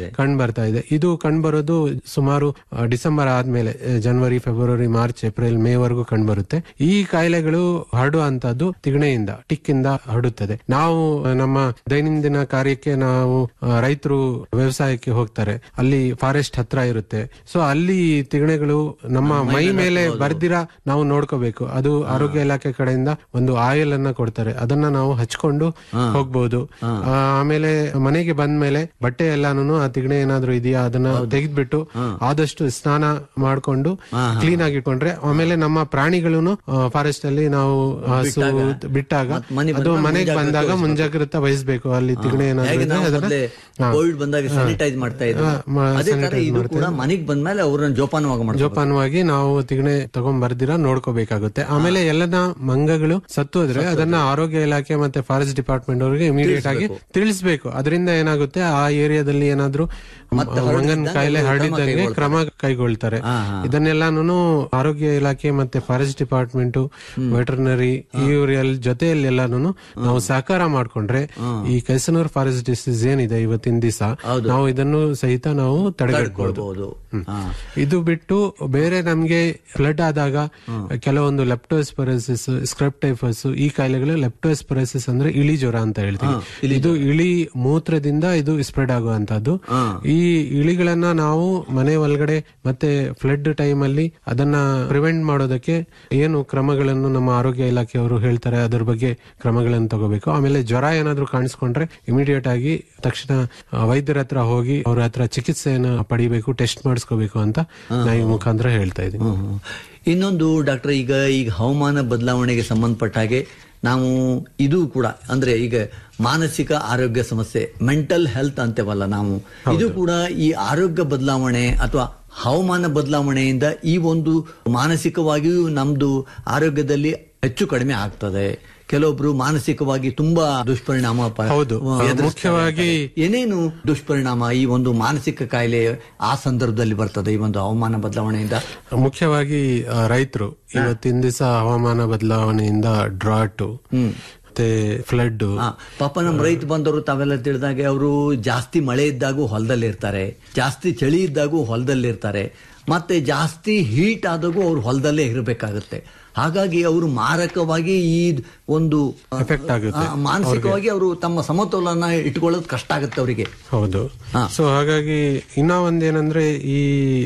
ಬರ್ತಾ ಇದೆ ಇದು ಕಂಡುಬರೋದು ಸುಮಾರು ಆ, ಡಿಸೆಂಬರ್ ಆದ್ಮೇಲೆ ಆ, ಜನವರಿ ಫೆಬ್ರವರಿ ಮಾರ್ಚ್ ಏಪ್ರಿಲ್ ಮೇ ವರೆಗೂ ಕಂಡುಬರುತ್ತೆ ಈ ಕಾಯಿಲೆಗಳು ಹರಡುವಂತದ್ದು ತಿಗಣೆಯಿಂದ ಟಿಕ್ ಇಂದ ಹರಡುತ್ತದೆ ನಾವು ಆ, ನಮ್ಮ ದೈನಂದಿನ ಕಾರ್ಯಕ್ಕೆ ನಾವು ರೈತರು ವ್ಯವಸಾಯಕ್ಕೆ ಹೋಗ್ತಾರೆ ಅಲ್ಲಿ ಫಾರೆಸ್ಟ್ ಹತ್ರ ಇರುತ್ತೆ ಸೊ ಅಲ್ಲಿ ತಿಗಣೆಗಳು ನಮ್ಮ ಮೈ ಮೇಲೆ ಬರ್ದಿರ ನಾವು ನೋಡ್ಕೋಬೇಕು ಅದು ಆರೋಗ್ಯ ಇಲಾಖೆ ಕಡೆಯಿಂದ ಒಂದು ಆಯಿಲ್ ಅನ್ನ ಕೊಡ್ತಾರೆ ಅದನ್ನ ನಾವು ಹಚ್ಕೊಂಡು ಹೋಗ್ಬೋದು ಆ, ಆಮೇಲೆ ಮನೆಗೆ ಬಂದ್ಮೇಲೆ ಬಟ್ಟೆ ಎಲ್ಲಾನು ಆ ತಿಗಣೆ ಏನಾದ್ರು ಇದೆಯಾ ಅದನ್ನ ತೆಗೆದ್ಬಿಟ್ಟು ಆದಷ್ಟು ಸ್ನಾನ ಮಾಡ್ಕೊಂಡು ಕ್ಲೀನ್ ಆಗಿ ಇಟ್ಕೊಂಡ್ರೆ ಆಮೇಲೆ ನಮ್ಮ ಪ್ರಾಣಿಗಳನ್ನು ಫಾರೆಸ್ಟ್ ಅಲ್ಲಿ ನಾವು ಹಸು ಬಿಟ್ಟಾಗ
ಮನೆಗ್
ಅದು
ಬಂದಾಗ
ಮನೆಗೆ
ಮುಂಜಾಗ್ರತೆ
ಬಂದಾಗ
ವಹಿಸ್ಬೇಕು.
ಮುಂಜಾಗ್ರತೆ ವಹಿಸ್ಬೇಕು ಅಲ್ಲಿ ತಿಗಣೆ ಏನಾದ್ರು
ಹೇಗೆ
ಇದ್ರೆ
ನಾವು
ಅದನ್ನ
ಮೊದ್ಲೇ
ಹಾ.
ಕೋವಿಡ್ ಬಂದಾಗ ಸ್ಯಾನಿಟೈಸ್ ಮಾಡ್ತಾ ಇದ್ವಿ
ಹಾ, ಮ-
ಅದೇ ತರ
sanitize
ಇದು
ಮಾಡ್ತಾ
ಕೂಡ ಮನೆಗ್ ಬಂದ್ಮೇಲೆ ಅವ್ರನ್ನ ಜೋಪಾನವಾಗಿ ಮಾಡ್ಬೇಕು
ಜೋಪಾನವಾಗಿ ನಾವು ತಿಗಣೆ ತಗೊಂಡ್ ಬರ್ದಿರ ನೋಡ್ಕೋಬೇಕಾಗುತ್ತೆ ಆಮೇಲೆ ಎಲ್ಲನ ಮಂಗಗಳು ಸತ್ತು ಹೋದ್ರೆ ಅದನ್ನ ಆರೋಗ್ಯ ಇಲಾಖೆ ಮತ್ತೆ ಫಾರೆಸ್ಟ್ ಡಿಪಾರ್ಟ್ಮೆಂಟ್ ಅವರಿಗೆ ಇಮಿಡಿಯೇಟ್ ಆಗಿ ತಿಳಿಸ್ಬೇಕು ಅದರಿಂದ ಏನಾಗುತ್ತೆ ಆ ಏರಿಯಾದಲ್ಲಿ ಏನಾದ್ರೂ
ಮತ್ತೆ
ಮಂಗನ
ಹರಡಿದ್ದಂಗೆ
ಕಾಯಿಲೆ
ಕ್ರಮ
ಹರಡಿದ್ದಂಗೆ
ಕೈಗೊಳ್ತಾರೆ.
ಕ್ರಮ ಕೈಗೊಳ್ತಾರೆ ಇದನ್ನೆಲ್ಲಾನು ಆರೋಗ್ಯ ಇಲಾಖೆ ಮತ್ತೆ ಫಾರೆಸ್ಟ್ ಡಿಪಾರ್ಟ್ಮೆಂಟ್ ವೆಟರ್ನರಿ ಇವ್ರ ಜೊತೆಯಲ್ಲಿ ಎಲ್ಲಾನು ನಾವು ಸಹಕಾರ ಮಾಡ್ಕೊಂಡ್ರೆ ಈ ಕೈಸನೂರ್ ಫಾರೆಸ್ಟ್ ಡಿಸೀಸ್ ಏನಿದೆ ಇವತ್ತಿನ ದಿವಸ ನಾವು ಇದನ್ನು ಸಹಿತ ನಾವು ತಡೆಗಟ್ಟಬಹುದು
ತಡ್ಕೊಳ್ಬಹುದು. ಹಾ.
ಇದು ಬಿಟ್ಟು ಬೇರೆ ನಮ್ಗೆ ಫ್ಲಡ್ ಆದಾಗ ಕೆಲವೊಂದು ಲೆಪ್ಟೋಸ್ಪರಸಿಸ್ ಸ್ಕ್ರಪ್ಟೈಫಸ್ ಈ ಕಾಯಿಲೆಗಳು ಲೆಪ್ಟೋಸ್ಪರಸಿಸ್ ಅಂದ್ರೆ ಇಳಿ ಜ್ವರ ಅಂತ ಹೇಳ್ತೀವಿ ಇದು ಇಳಿ ಮೂತ್ರದಿಂದ ಇದು ಸ್ಪ್ರೆಡ್ ಆಗುವಂತದ್ದು ಈ ಇಳಿಗಳನ್ನ ನಾವು ಮನೆ ಒಳಗಡೆ ಮತ್ತೆ ಫ್ಲಡ್ ಟೈಮ್ ಅಲ್ಲಿ ಅದನ್ನ ಪ್ರಿವೆಂಟ್ ಮಾಡೋದಕ್ಕೆ ಏನು ಕ್ರಮಗಳನ್ನು ನಮ್ಮ ಆರೋಗ್ಯ ಇಲಾಖೆಯವರು ಹೇಳ್ತಾರೆ ಅದ್ರ ಬಗ್ಗೆ ಕ್ರಮಗಳನ್ನು ತಗೋಬೇಕು ಆಮೇಲೆ ಜ್ವರ ಏನಾದ್ರೂ ಕಾಣಿಸ್ಕೊಂಡ್ರೆ ಇಮಿಡಿಯೇಟ್ ಆಗಿ ತಕ್ಷಣ ಆ, ವೈದ್ಯರ ಹತ್ರ ಹೋಗಿ ಅವ್ರ ಹತ್ರ ಚಿಕಿತ್ಸೆಯನ್ನು ಪಡಿಬೇಕು ಟೆಸ್ಟ್ ಮಾಡಿಸ್ಕೋಬೇಕು ಅಂತ ನಾವು ಈ ಮುಖಾಂತರ ಹೇಳ್ತಾ ಇದೀವಿ
ಹ್ಮ್, ಹ್ಮ್. ಇನ್ನೊಂದು ಡಾಕ್ಟರ್ ಈಗ ಈಗ ಹವಾಮಾನ ಬದಲಾವಣೆಗೆ ಸಂಬಂಧಪಟ್ಟ ಹಾಗೆ ನಾವು ಇದು ಕೂಡ ಅಂದ್ರೆ ಈಗ ಮಾನಸಿಕ ಆರೋಗ್ಯ ಸಮಸ್ಯೆ ಮೆಂಟಲ್ ಹೆಲ್ತ್ ಅಂತೇವಲ್ಲ ನಾವು ಇದು ಕೂಡ ಈ ಆರೋಗ್ಯ ಬದಲಾವಣೆ ಅಥವಾ ಹವಾಮಾನ ಬದಲಾವಣೆಯಿಂದ ಈ ಒಂದು ಮಾನಸಿಕವಾಗಿಯೂ ನಮ್ದು ಆರೋಗ್ಯದಲ್ಲಿ ಹೆಚ್ಚು ಕಡಿಮೆ ಆಗ್ತದೆ ಕೆಲವೊಬ್ರು ಮಾನಸಿಕವಾಗಿ ತುಂಬಾ ದುಷ್ಪರಿಣಾಮ ಪ-
ಹೌದು.
ಎದುರಿಸ್ತಾರೆ.
ಮುಖ್ಯವಾಗಿ
ಏನೇನು ದುಷ್ಪರಿಣಾಮ ಈ ಒಂದು ಮಾನಸಿಕ ಕಾಯಿಲೆ ಆ ಸಂದರ್ಭದಲ್ಲಿ ಬರ್ತದೆ ಈ ಒಂದು ಹವಾಮಾನ ಬದಲಾವಣೆಯಿಂದ
ಮುಖ್ಯವಾಗಿ ರೈತರು ಇವತ್ತಿನ ದಿವಸ ಹವಾಮಾನ ಬದಲಾವಣೆಯಿಂದ ಡ್ರಾಟ್ ಮತ್ತೆ ಫ್ಲಡ್
ಆ, ಪಾಪ ನಮ್ಮ ರೈತ ಬಂದವರು ತಾವೆಲ್ಲ ತಿಳಿದಾಗೆ ಅವರು ಜಾಸ್ತಿ ಮಳೆ ಇದ್ದಾಗೂ ಹೊಲದಲ್ಲಿ ಇರ್ತಾರೆ ಜಾಸ್ತಿ ಚಳಿ ಇದ್ದಾಗೂ ಹೊಲದಲ್ಲಿ ಇರ್ತಾರೆ ಮತ್ತೆ ಜಾಸ್ತಿ ಹೀಟ್ ಆದಾಗೂ ಅವ್ರು ಹೊಲದಲ್ಲೇ ಇರಬೇಕಾಗುತ್ತೆ ಹಾಗಾಗಿ ಅವರು ಮಾರಕವಾಗಿ ಈ ಒಂದು ಆ,
Effect ಆಗುತ್ತೆ
ಆ, ಮಾನಸಿಕವಾಗಿ ಅವರು ತಮ್ಮ ಸಮತೋಲನ ಇಟ್ಕೊಳ್ಳೋದು ಕಷ್ಟ ಆಗುತ್ತೆ ಅವರಿಗೆ
ಹೌದು ಸೊ ಹಾಗಾಗಿ ಇನ್ನ ಒಂದೇನಂದ್ರೆ ಈ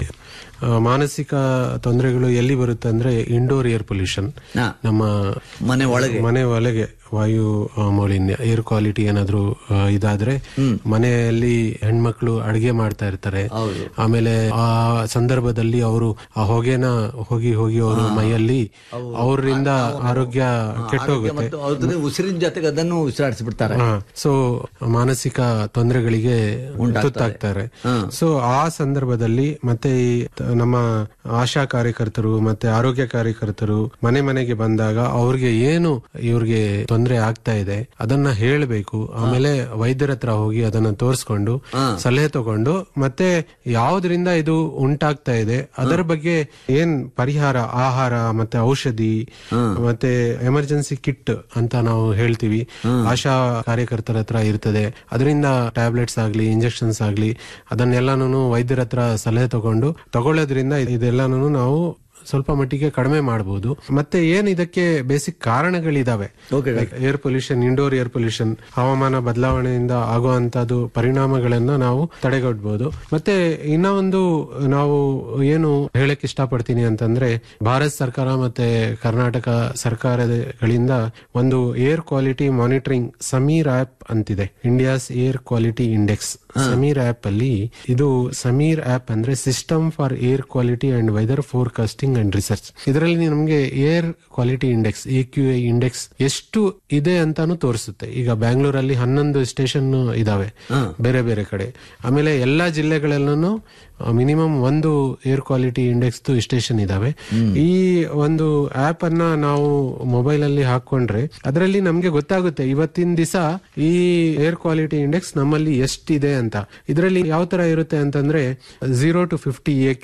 ಆ, ಮಾನಸಿಕ ತೊಂದರೆಗಳು ಎಲ್ಲಿ ಬರುತ್ತೆ ಅಂದ್ರೆ ಇಂಡೋರ್ ಏರ್ ಪೊಲ್ಯೂಷನ್
ಹಾ.
ನಮ್ಮ
ಮನೆ ಒಳಗೆ
ಮನೆ ಒಳಗೆ ವಾಯು ಆ, ಮಾಲಿನ್ಯ ಏರ್ ಕ್ವಾಲಿಟಿ ಏನಾದ್ರೂ ಆ, ಇದಾದ್ರೆ ಮನೆಯಲ್ಲಿ ಹೆಣ್ಮಕ್ಳು ಅಡಿಗೆ ಮಾಡ್ತಾ ಇರ್ತಾರೆ ಆಮೇಲೆ ಆ ಸಂದರ್ಭದಲ್ಲಿ ಅವರು ಆ ಹೊಗೆನ ಹೋಗಿ ಹೋಗಿ ಅವರು ಮೈಯಲ್ಲಿ ಅವರಿಂದ ಆರೋಗ್ಯ ಕೆಟ್ಟೋಗುತ್ತೆ
ಮತ್ತು ಅದ್ರ ಉಸಿರಿನ ಜೊತೆಗೆ ಅದನ್ನು ಉಸಿರಾಡಿಸ್ಬಿಡ್ತಾರೆ
ಸೊ ಮಾನಸಿಕ ತೊಂದರೆಗಳಿಗೆ ತುತ್ತಾಗ್ತಾರೆ ಸೊ ಆ ಸಂದರ್ಭದಲ್ಲಿ ಮತ್ತೆ ಈ ತ- ನಮ್ಮ ಆಶಾ ಕಾರ್ಯಕರ್ತರು ಮತ್ತೆ ಆರೋಗ್ಯ ಕಾರ್ಯಕರ್ತರು ಮನೆ ಮನೆಗೆ ಬಂದಾಗ ಅವ್ರಿಗೆ ಏನು ಇವ್ರಿಗೆ ತೊಂದರೆ ಆಗ್ತಾ ಇದೆ ಅದನ್ನ ಹೇಳಬೇಕು ಆಮೇಲೆ ವೈದ್ಯರ ಹತ್ರ ಹೋಗಿ ಅದನ್ನ ತೋರಿಸ್ಕೊಂಡು ಸಲಹೆ ತಗೊಂಡು ಮತ್ತೆ ಯಾವ್ದ್ರಿಂದ ಇದು ಉಂಟಾಗ್ತಾ ಇದೆ ಅದರ ಬಗ್ಗೆ ಏನ್ ಪರಿಹಾರ ಆಹಾರ ಮತ್ತೆ ಔಷಧಿ ಮತ್ತೆ ಎಮರ್ಜೆನ್ಸಿ ಕಿಟ್ ಅಂತ ನಾವು ಹೇಳ್ತೀವಿ ಆಶಾ ಕಾರ್ಯಕರ್ತರ ಹತ್ರ ಇರ್ತದೆ ಅದರಿಂದ ಟ್ಯಾಬ್ಲೆಟ್ಸ್ ಆಗ್ಲಿ ಇಂಜೆಕ್ಷನ್ಸ್ ಆಗ್ಲಿ ಅದನ್ನೆಲ್ಲಾನು ವೈದ್ಯರ ಹತ್ರ ಸಲಹೆ ತಗೊಂಡು ತಗೊಳ್ಳೋದ್ರಿಂದ ಇದೆಲ್ಲಾನು ನಾವು ಸ್ವಲ್ಪ ಮಟ್ಟಿಗೆ ಕಡಿಮೆ ಮಾಡಬಹುದು ಮತ್ತೆ ಏನ್ ಇದಕ್ಕೆ ಬೇಸಿಕ್ ಕಾರಣಗಳಿದಾವೆ air pollution indoor air pollution ಹವಾಮಾನ ಬದಲಾವಣೆಯಿಂದ ಆಗುವಂತದ್ದು ಪರಿಣಾಮಗಳನ್ನ ನಾವು ತಡೆಗಟ್ಟಬಹುದು ಮತ್ತೆ ಇನ್ನ ಒಂದು ನಾವು ಏನು ಹೇಳಕ್ ಇಷ್ಟಪಡ್ತೀನಿ ಅಂತಂದ್ರೆ ಭಾರತ ಸರ್ಕಾರ ಮತ್ತೆ ಕರ್ನಾಟಕ ಸರ್ಕಾರಗಳಿಂದ ಒಂದು air quality monitoring Sameer app ಅಂತಿದೆ India's air quality index Sameer app ಅಲ್ಲಿ ಇದು ಸಮೀರ್ ಆಪ್ ಅಂದ್ರೆ system for air quality and weather forecasting and research ಇದರಲ್ಲಿ ನಮಗೆ air quality index A Q A index ಎಷ್ಟು ಇದೆ ಅಂತಾನು ತೋರಿಸುತ್ತೆ ಈಗ ಬ್ಯಾಂಗ್ಳೂರಲ್ಲಿ ಹನ್ನೊಂದು ಸ್ಟೇಷನ್ ಇದಾವೆ ಬೇರೆ ಬೇರೆ ಕಡೆ ಆಮೇಲೆ ಎಲ್ಲಾ ಜಿಲ್ಲೆಗಳಲ್ಲೂ ಮಿನಿಮಮ್ ಒಂದು ಏರ್ ಕ್ವಾಲಿಟಿ ಇಂಡೆಕ್ಸ್ ಸ್ಟೇಷನ್ ಇದಾವೆ ಈ ಒಂದು ಆಪ್ ಅನ್ನ ನಾವು ಮೊಬೈಲ್ ಅಲ್ಲಿ ಹಾಕೊಂಡ್ರೆ ಅದರಲ್ಲಿ ನಮ್ಗೆ ಗೊತ್ತಾಗುತ್ತೆ ಇವತ್ತಿನ ದಿವಸ ಈ ಏರ್ ಕ್ವಾಲಿಟಿ ಇಂಡೆಕ್ಸ್ ನಮ್ಮಲ್ಲಿ ಎಷ್ಟಿದೆ ಅಂತ ಇದರಲ್ಲಿ ಯಾವ ತರ ಇರುತ್ತೆ ಅಂತಂದ್ರೆ zero to fifty A Q I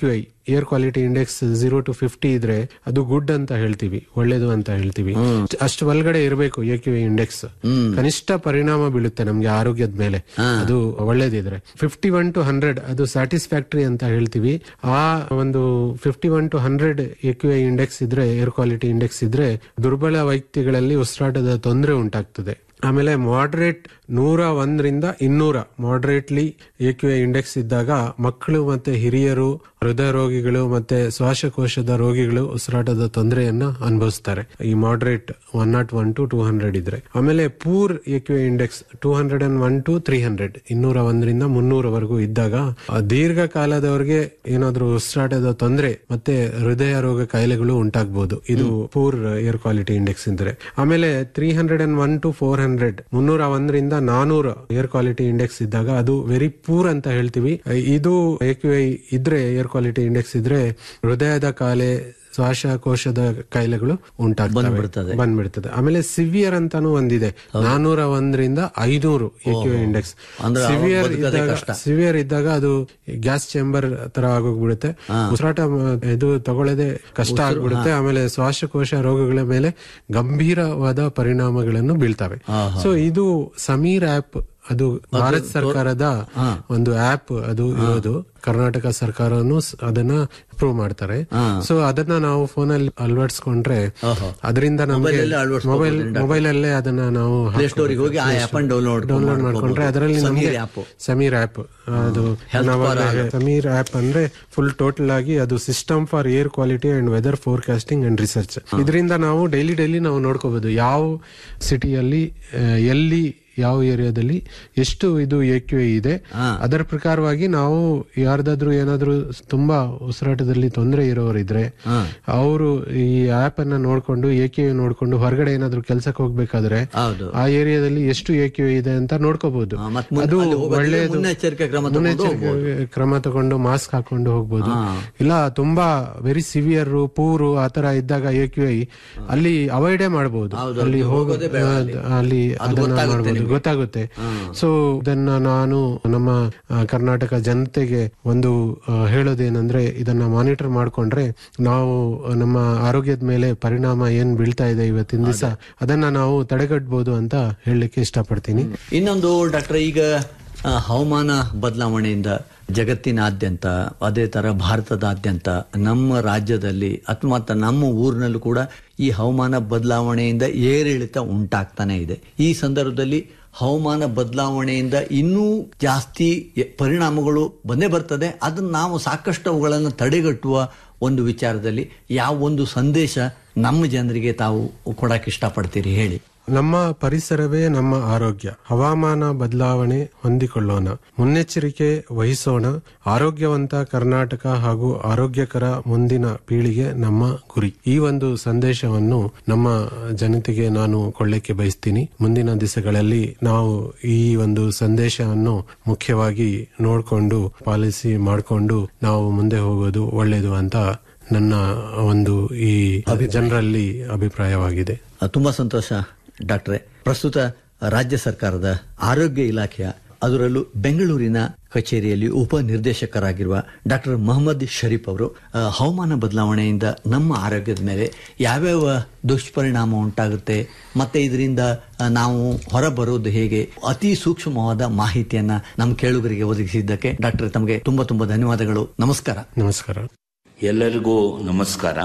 air quality index zero to fifty ಇದ್ರೆ ಅದು ಗುಡ್ ಅಂತ ಹೇಳ್ತೀವಿ ಒಳ್ಳೇದು ಅಂತ ಹೇಳ್ತೀವಿ ಅಷ್ಟು ಒಳಗಡೆ ಇರಬೇಕು ಎ ಕ್ಯೂ ಇಂಡೆಕ್ಸ್ ಕನಿಷ್ಠ ಪರಿಣಾಮ ಬೀಳುತ್ತೆ ನಮ್ಗೆ ಆರೋಗ್ಯದ ಮೇಲೆ ಅದು ಒಳ್ಳೇದಿದ್ರೆ ಫಿಫ್ಟಿ ಒನ್ ಟು ಹಂಡ್ರೆಡ್ ಅದು ಸ್ಯಾಟಿಸ್ಫ್ಯಾಕ್ಟರಿ ಅಂತ ಹೇಳ್ತೀವಿ ಆ ಒಂದು fifty one to hundred A Q index ಇದ್ರೆ ಏರ್ ಕ್ವಾಲಿಟಿ ಇಂಡೆಕ್ಸ್ ಇದ್ರೆ ದುರ್ಬಲ ವ್ಯಕ್ತಿಗಳಲ್ಲಿ ಉಸಿರಾಟದ ತೊಂದರೆ ಉಂಟಾಗ್ತದೆ ಆಮೇಲೆ ಮಾಡರೇಟ್ ನೂರ ಒಂದರಿಂದ ಇನ್ನೂರ ಮಾಡರೇಟ್ಲಿ ಎ ಕ್ಯೂ ಇಂಡೆಕ್ಸ್ ಇದ್ದಾಗ ಮಕ್ಕಳು ಮತ್ತೆ ಹಿರಿಯರು ಹೃದಯ ರೋಗಿಗಳು ಮತ್ತೆ ಶ್ವಾಸಕೋಶದ ರೋಗಿಗಳು ಉಸಿರಾಟದ ತೊಂದರೆಯನ್ನ ಅನುಭವಿಸ್ತಾರೆ ಈ moderate one nought one to two hundred ಇದ್ರೆ ಆಮೇಲೆ poor A Q index two hundred and one to three hundred ಇನ್ನೂರ ಒಂದರಿಂದ ಮುನ್ನೂರವರೆಗೂ ಇದ್ದಾಗ ಆ ದೀರ್ಘಕಾಲದವರೆಗೆ ಏನಾದ್ರೂ ಉಸಿರಾಟದ ತೊಂದರೆ ಮತ್ತೆ ಹೃದಯ ರೋಗ ಕಾಯಿಲೆಗಳು ಉಂಟಾಗಬಹುದು ಇದು ಪೂರ್ ಏರ್ ಕ್ವಾಲಿಟಿ ಇಂಡೆಕ್ಸ್ ಇದ್ರೆ ಆಮೇಲೆ three hundred and one to four hundred ಮುನ್ನೂರ ಒಂದರಿಂದ ನಾನೂರ ಏರ್ ಕ್ವಾಲಿಟಿ ಇಂಡೆಕ್ಸ್ ಇದ್ದಾಗ ಅದು ವೆರಿ ಪೂರ್ ಅಂತ ಹೇಳ್ತೀವಿ ಇದು ಎಕ್ಯುಐ ಇದ್ರೆ ಏರ್ ಕ್ವಾಲಿಟಿ ಇಂಡೆಕ್ಸ್ ಇದ್ರೆ ಹೃದಯದ ಕಾಯಿಲೆ ಶ್ವಾಸಕೋಶದ ಕಾಯಿಲೆಗಳು ಉಂಟಾಗ್ತವೆ
ಬಂದ್ಬಿಡ್ತದೆ.
ಬಂದ್ಬಿಡ್ತದೆ ಆಮೇಲೆ ಸಿವಿಯರ್ ಅಂತಾನು ಒಂದಿದೆ ನಾನೂರ ಒಂದರಿಂದ ಐನೂರು ಎಕ್ಯೂ ಇಂಡೆಕ್ಸ್
ಅಂದ್ರೆ ಅವಾಗ
ಸಿವಿಯರ್
ಬದುಕೋದೇ
ಇದ್ದಾಗ
ಕಷ್ಟ.
ಸಿವಿಯರ್ ಇದ್ದಾಗ ಅದು ಗ್ಯಾಸ್ ಚೇಂಬರ್ ತರ ಆಗೋಗ್ಬಿಡುತ್ತೆ ಉಸಿರಾಟ ಮ- ಇದು ತಗೊಳ್ಳದೆ ಕಷ್ಟ ಆಗ್ಬಿಡುತ್ತೆ ಆಮೇಲೆ ಶ್ವಾಸಕೋಶ ರೋಗಗಳ ಮೇಲೆ ಗಂಭೀರವಾದ ಪರಿಣಾಮಗಳನ್ನು ಬೀಳ್ತವೆ ಸೊ ಇದು ಸಮೀರ್ ಆಪ್ ಅದು ಭಾರತ ಸರ್ಕಾರದ ಒಂದು ಆಪ್ ಅದು ಇರೋದು ಕರ್ನಾಟಕ ಸರ್ಕಾರನು ಸ್- ಅದನ್ನ ಅಪ್ರೂವ್ ಮಾಡ್ತಾರೆ ಸೊ ಅದನ್ನ ನಾವು ಫೋನ್ ಅಲ್ಲಿ ಅಳವಡಿಸ್ಕೊಂಡ್ರೆ ಅದರಿಂದ ನಮಗೆ
Mobile ಅಲ್ಲೇ ಅಳವಡಿಸ್ಕೊಬೋದು
ಮೊಬೈಲ್
ಡಾಕ್ಟ್ರೆ.
ಮೊಬೈಲ್ ಅಲ್ಲೇ ಅದನ್ನ ನಾವು
Play Store ಗೆ ಹೋಗಿ ಆ app ಅನ್ನು download
ಡೌನ್ಲೋಡ್
ಮಾಡ್ಕೊಬೋದು.
ಮಾಡ್ಕೊಂಡ್ರೆ ಅದರಲ್ಲಿ ನಮಗೆ
ಸಮೀರ್ app.
ಸಮೀರ್ ಆಪ್ ಅದು
Health
ನಾವಾಗ್ಲೇ
for all.
ಸಮೀರ್ ಆಪ್ ಅಂದ್ರೆ ಫುಲ್ ಟೋಟಲ್ ಆಗಿ ಅದು system for air quality and weather forecasting and research ಇದರಿಂದ ನಾವು ಡೈಲಿ ಡೈಲಿ ನಾವು ನೋಡ್ಕೋಬಹುದು ಯಾವ ಸಿಟಿಯಲ್ಲಿ ಎಲ್ಲಿ ಯಾವ ಏರಿಯಾದಲ್ಲಿ ಎಷ್ಟು ಇದು ಎ ಕ್ಯೂ ಇದೆ ಅದರ ಪ್ರಕಾರವಾಗಿ ನಾವು ಯಾರ್ದಾದ್ರೂ ಏನಾದ್ರೂ ತುಂಬಾ ಉಸಿರಾಟದಲ್ಲಿ ತೊಂದರೆ ಇರೋರಿದ್ರೆ ಅವರು ಈ ಆಪ್ ಅನ್ನ ನೋಡ್ಕೊಂಡು ಎ ಕ್ಯೂ ನೋಡ್ಕೊಂಡು ಹೊರಗಡೆ ಏನಾದ್ರೂ ಕೆಲ್ಸಕ್ಕೆ ಹೋಗ್ಬೇಕಾದ್ರೆ
ಹೌದು.
ಆ ಏರಿಯಾದಲ್ಲಿ ಎಷ್ಟು ಎ ಕ್ಯೂ ಇದೆ ಅಂತ ನೋಡ್ಕೋಬಹುದು
ಹಾ, ಮತ್ತ್ ಮುಂದೆ
ಅದು
ಅಲ್ಲಿ ಹೋಗೋದಿದ್ರೆ
ಒಳ್ಳೆಯದು
ಮುನ್ನೆಚ್ಚರಿಕೆ ಕ್ರಮ ತಗೊಂಡು
ಮುನ್ನೆಚ್ಚರಿಕೆ ಕ್ರಮ ತಗೊಂಡು ಮಾಸ್ಕ್ ಹಾಕೊಂಡು ಹೋಗ್ಬೋದು ಇಲ್ಲ ತುಂಬಾ ವೆರಿ ಸಿವಿಯರ್ ಪೂರು ಆತರ ಇದ್ದಾಗ ಎ ಕ್ಯೂ ಐ ಅಲ್ಲಿ ಅವಾಯ್ಡೇ ಮಾಡಬಹುದು
ಹೌದು,
ಅಲ್ಲಿ
ಅಲ್ಲಿ
ಹೋಗ
ಹೋಗೋದೇ ಬೇಡ ಅಲ್ಲಿ.
ಅಲ್ಲಿ
ಅದು
ಅದನ್ನ
ಗೊತ್ತಾಗುತ್ತೆ
ಮಾಡಬಹುದು
ನಿಮ್ಗೆ.
ಗೊತ್ತಾಗುತ್ತೆ ಸೊ ಇದನ್ನ ನಾನು ನಮ್ಮ ಆ, ಕರ್ನಾಟಕ ಜನತೆಗೆ ಒಂದು ಆ, ಹೇಳೋದೇನಂದ್ರೆ ಇದನ್ನ ಮಾನಿಟರ್ ಮಾಡ್ಕೊಂಡ್ರೆ ನಾವು ಆ, ನಮ್ಮ ಆರೋಗ್ಯದ ಮೇಲೆ ಪರಿಣಾಮ ಏನ್ ಬೀಳ್ತಾ ಇದೆ ಇವತ್ತಿನ ದಿವಸ ಅದನ್ನ ನಾವು ತಡೆಗಟ್ಟಬಹುದು ಅಂತ ಹೇಳಲಿಕ್ಕೆ ಇಷ್ಟಪಡ್ತೀನಿ
ಇನ್ನೊಂದು ಡಾಕ್ಟರ್ ಈಗ ಆ, ಹವಾಮಾನ ಬದಲಾವಣೆಯಿಂದ ಜಗತ್ತಿನಾದ್ಯಂತ ಅದೇ ತರ ಭಾರತದಾದ್ಯಂತ ನಮ್ಮ ರಾಜ್ಯದಲ್ಲಿ ಅಥವಾ ಮತ್ತು ನಮ್ಮ ಊರಿನಲ್ಲೂ ಕೂಡ ಈ ಹವಾಮಾನ ಬದಲಾವಣೆಯಿಂದ ಏರಿಳಿತ ಉಂಟಾಗ್ತಾನೆ ಇದೆ ಈ ಸಂದರ್ಭದಲ್ಲಿ ಹವಾಮಾನ ಬದಲಾವಣೆಯಿಂದ ಇನ್ನೂ ಜಾಸ್ತಿ ಎ- ಪರಿಣಾಮಗಳು ಬಂದೇ ಬರ್ತದೆ ಅದನ್ನ ನಾವು ಸಾಕಷ್ಟು ಅವುಗಳನ್ನು ತಡೆಗಟ್ಟುವ ಒಂದು ವಿಚಾರದಲ್ಲಿ ಯಾವ ಒಂದು ಸಂದೇಶ ನಮ್ಮ ಜನರಿಗೆ ತಾವು ಕೊಡಕ್ಕೆ ಇಷ್ಟಪಡ್ತೀರಿ ಹೇಳಿ
ನಮ್ಮ ಪರಿಸರವೇ ನಮ್ಮ ಆರೋಗ್ಯ ಹವಾಮಾನ ಬದಲಾವಣೆ ಹೊಂದಿಕೊಳ್ಳೋಣ ಮುನ್ನೆಚ್ಚರಿಕೆ ವಹಿಸೋಣ ಆರೋಗ್ಯವಂತ ಕರ್ನಾಟಕ ಹಾಗೂ ಆರೋಗ್ಯಕರ ಮುಂದಿನ ಪೀಳಿಗೆ ನಮ್ಮ ಗುರಿ ಈ ಒಂದು ಸಂದೇಶವನ್ನು ನಮ್ಮ ಜನತೆಗೆ ನಾನು ಕೊಳ್ಳಕ್ಕೆ ಬಯಸ್ತೀನಿ ಮುಂದಿನ ದಿವಸಗಳಲ್ಲಿ ನಾವು ಈ ಒಂದು ಸಂದೇಶವನ್ನು ಮುಖ್ಯವಾಗಿ ನೋಡಿಕೊಂಡು ಪಾಲಿಸಿ ಮಾಡಿಕೊಂಡು ನಾವು ಮುಂದೆ ಹೋಗೋದು ಒಳ್ಳೆಯದು ಅಂತ ನನ್ನ ಒಂದು ಈ ಜನರಲ್ಲಿ ಅಭಿಪ್ರಾಯವಾಗಿದೆ
ಆ, ತುಂಬಾ ಸಂತೋಷ ಡಾಕ್ಟ್ರೆ ಪ್ರಸ್ತುತ ರಾಜ್ಯ ಸರ್ಕಾರದ ಆರೋಗ್ಯ ಇಲಾಖೆಯ ಅದರಲ್ಲೂ ಬೆಂಗಳೂರಿನ ಕಚೇರಿಯಲ್ಲಿ ಉಪ ನಿರ್ದೇಶಕರಾಗಿರುವ ಡಾಕ್ಟರ್ ಮೊಹಮ್ಮದ್ ಶರೀಫ್ ಅವರು ಆ, ಹವಾಮಾನ ಬದಲಾವಣೆಯಿಂದ ನಮ್ಮ ಆರೋಗ್ಯದ ಮೇಲೆ ಯಾವ್ಯಾವ ದುಷ್ಪರಿಣಾಮ ಉಂಟಾಗುತ್ತೆ ಮತ್ತೆ ಇದರಿಂದ ಆ, ನಾವು ಹೊರಬರೋದು ಹೇಗೆ ಅತಿ ಸೂಕ್ಷ್ಮವಾದ ಮಾಹಿತಿಯನ್ನ ನಮ್ಮ ಕೇಳುಗರಿಗೆ ಒದಗಿಸಿದ್ದಕ್ಕೆ ಡಾಕ್ಟರ್ ತಮಗೆ ತುಂಬಾ ತುಂಬಾ ಧನ್ಯವಾದಗಳು ನಮಸ್ಕಾರ
ನಮಸ್ಕಾರ
ಎಲ್ಲರಿಗೂ ನಮಸ್ಕಾರ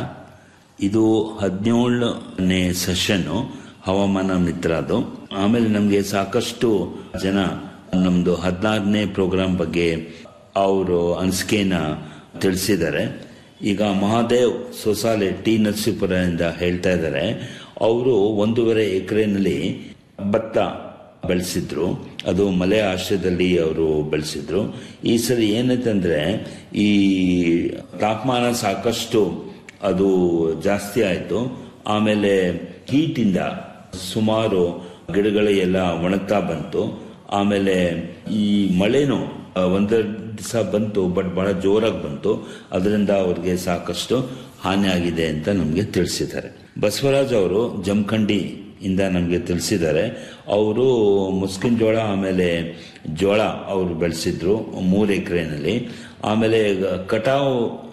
ಇದು ಹದಿನೇಳನೇ ಸೆಷನ್ನು ಹವಾಮಾನ ಮಿತ್ರದು ಆಮೇಲೆ ನಮಗೆ ಸಾಕಷ್ಟು ಜನ ನಮ್ದು ಹದಿನಾರನೇ ಪ್ರೋಗ್ರಾಂ ಬಗ್ಗೆ ಅವರು ಅನಿಸಿಕೆನ ತಿಳಿಸಿದ್ದಾರೆ ಈಗ ಮಹಾದೇವ್ ಸೊಸಾಲೆ ಟಿ ನರಸೀಪುರದಿಂದ ಹೇಳ್ತಾ ಇದ್ದಾರೆ ಅವರು ಒಂದೂವರೆ ಎಕರೆನಲ್ಲಿ ಭತ್ತ ಬೆಳೆಸಿದ್ರು ಅದು ಮಲೆ ಆಶ್ರಯದಲ್ಲಿ ಅವರು ಬೆಳೆಸಿದ್ರು ಈ ಸರಿ ಏನಂತಂದ್ರೆ ಈ ತಾಪಮಾನ ಸಾಕಷ್ಟು ಅದು ಜಾಸ್ತಿ ಆಯಿತು ಆಮೇಲೆ ಹೀಟಿಂದ ಸುಮಾರು ಗಿಡಗಳು ಎಲ್ಲ ಒಣಗ್ತಾ ಬಂತು ಆಮೇಲೆ ಈ ಮಳೆನೂ ಆ, ಒಂದೆರಡು ದಿವಸ ಬಂತು ಬಟ್ ಬಹಳ ಜೋರಾಗಿ ಬಂತು ಅದರಿಂದ ಅವ್ರಿಗೆ ಸಾಕಷ್ಟು ಹಾನಿ ಆಗಿದೆ ಅಂತ ನಮಗೆ ತಿಳಿಸಿದ್ದಾರೆ ಬಸವರಾಜ್ ಅವರು ಜಮಖಂಡಿ ಇಂದ ನಮಗೆ ತಿಳಿಸಿದ್ದಾರೆ ಅವರು ಮುಸ್ಕಿನ ಜೋಳ ಆಮೇಲೆ ಜೋಳ ಅವರು ಬೆಳೆಸಿದ್ರು ಮೂರು ಎಕರೆನಲ್ಲಿ ಆಮೇಲೆ ಕಟಾವು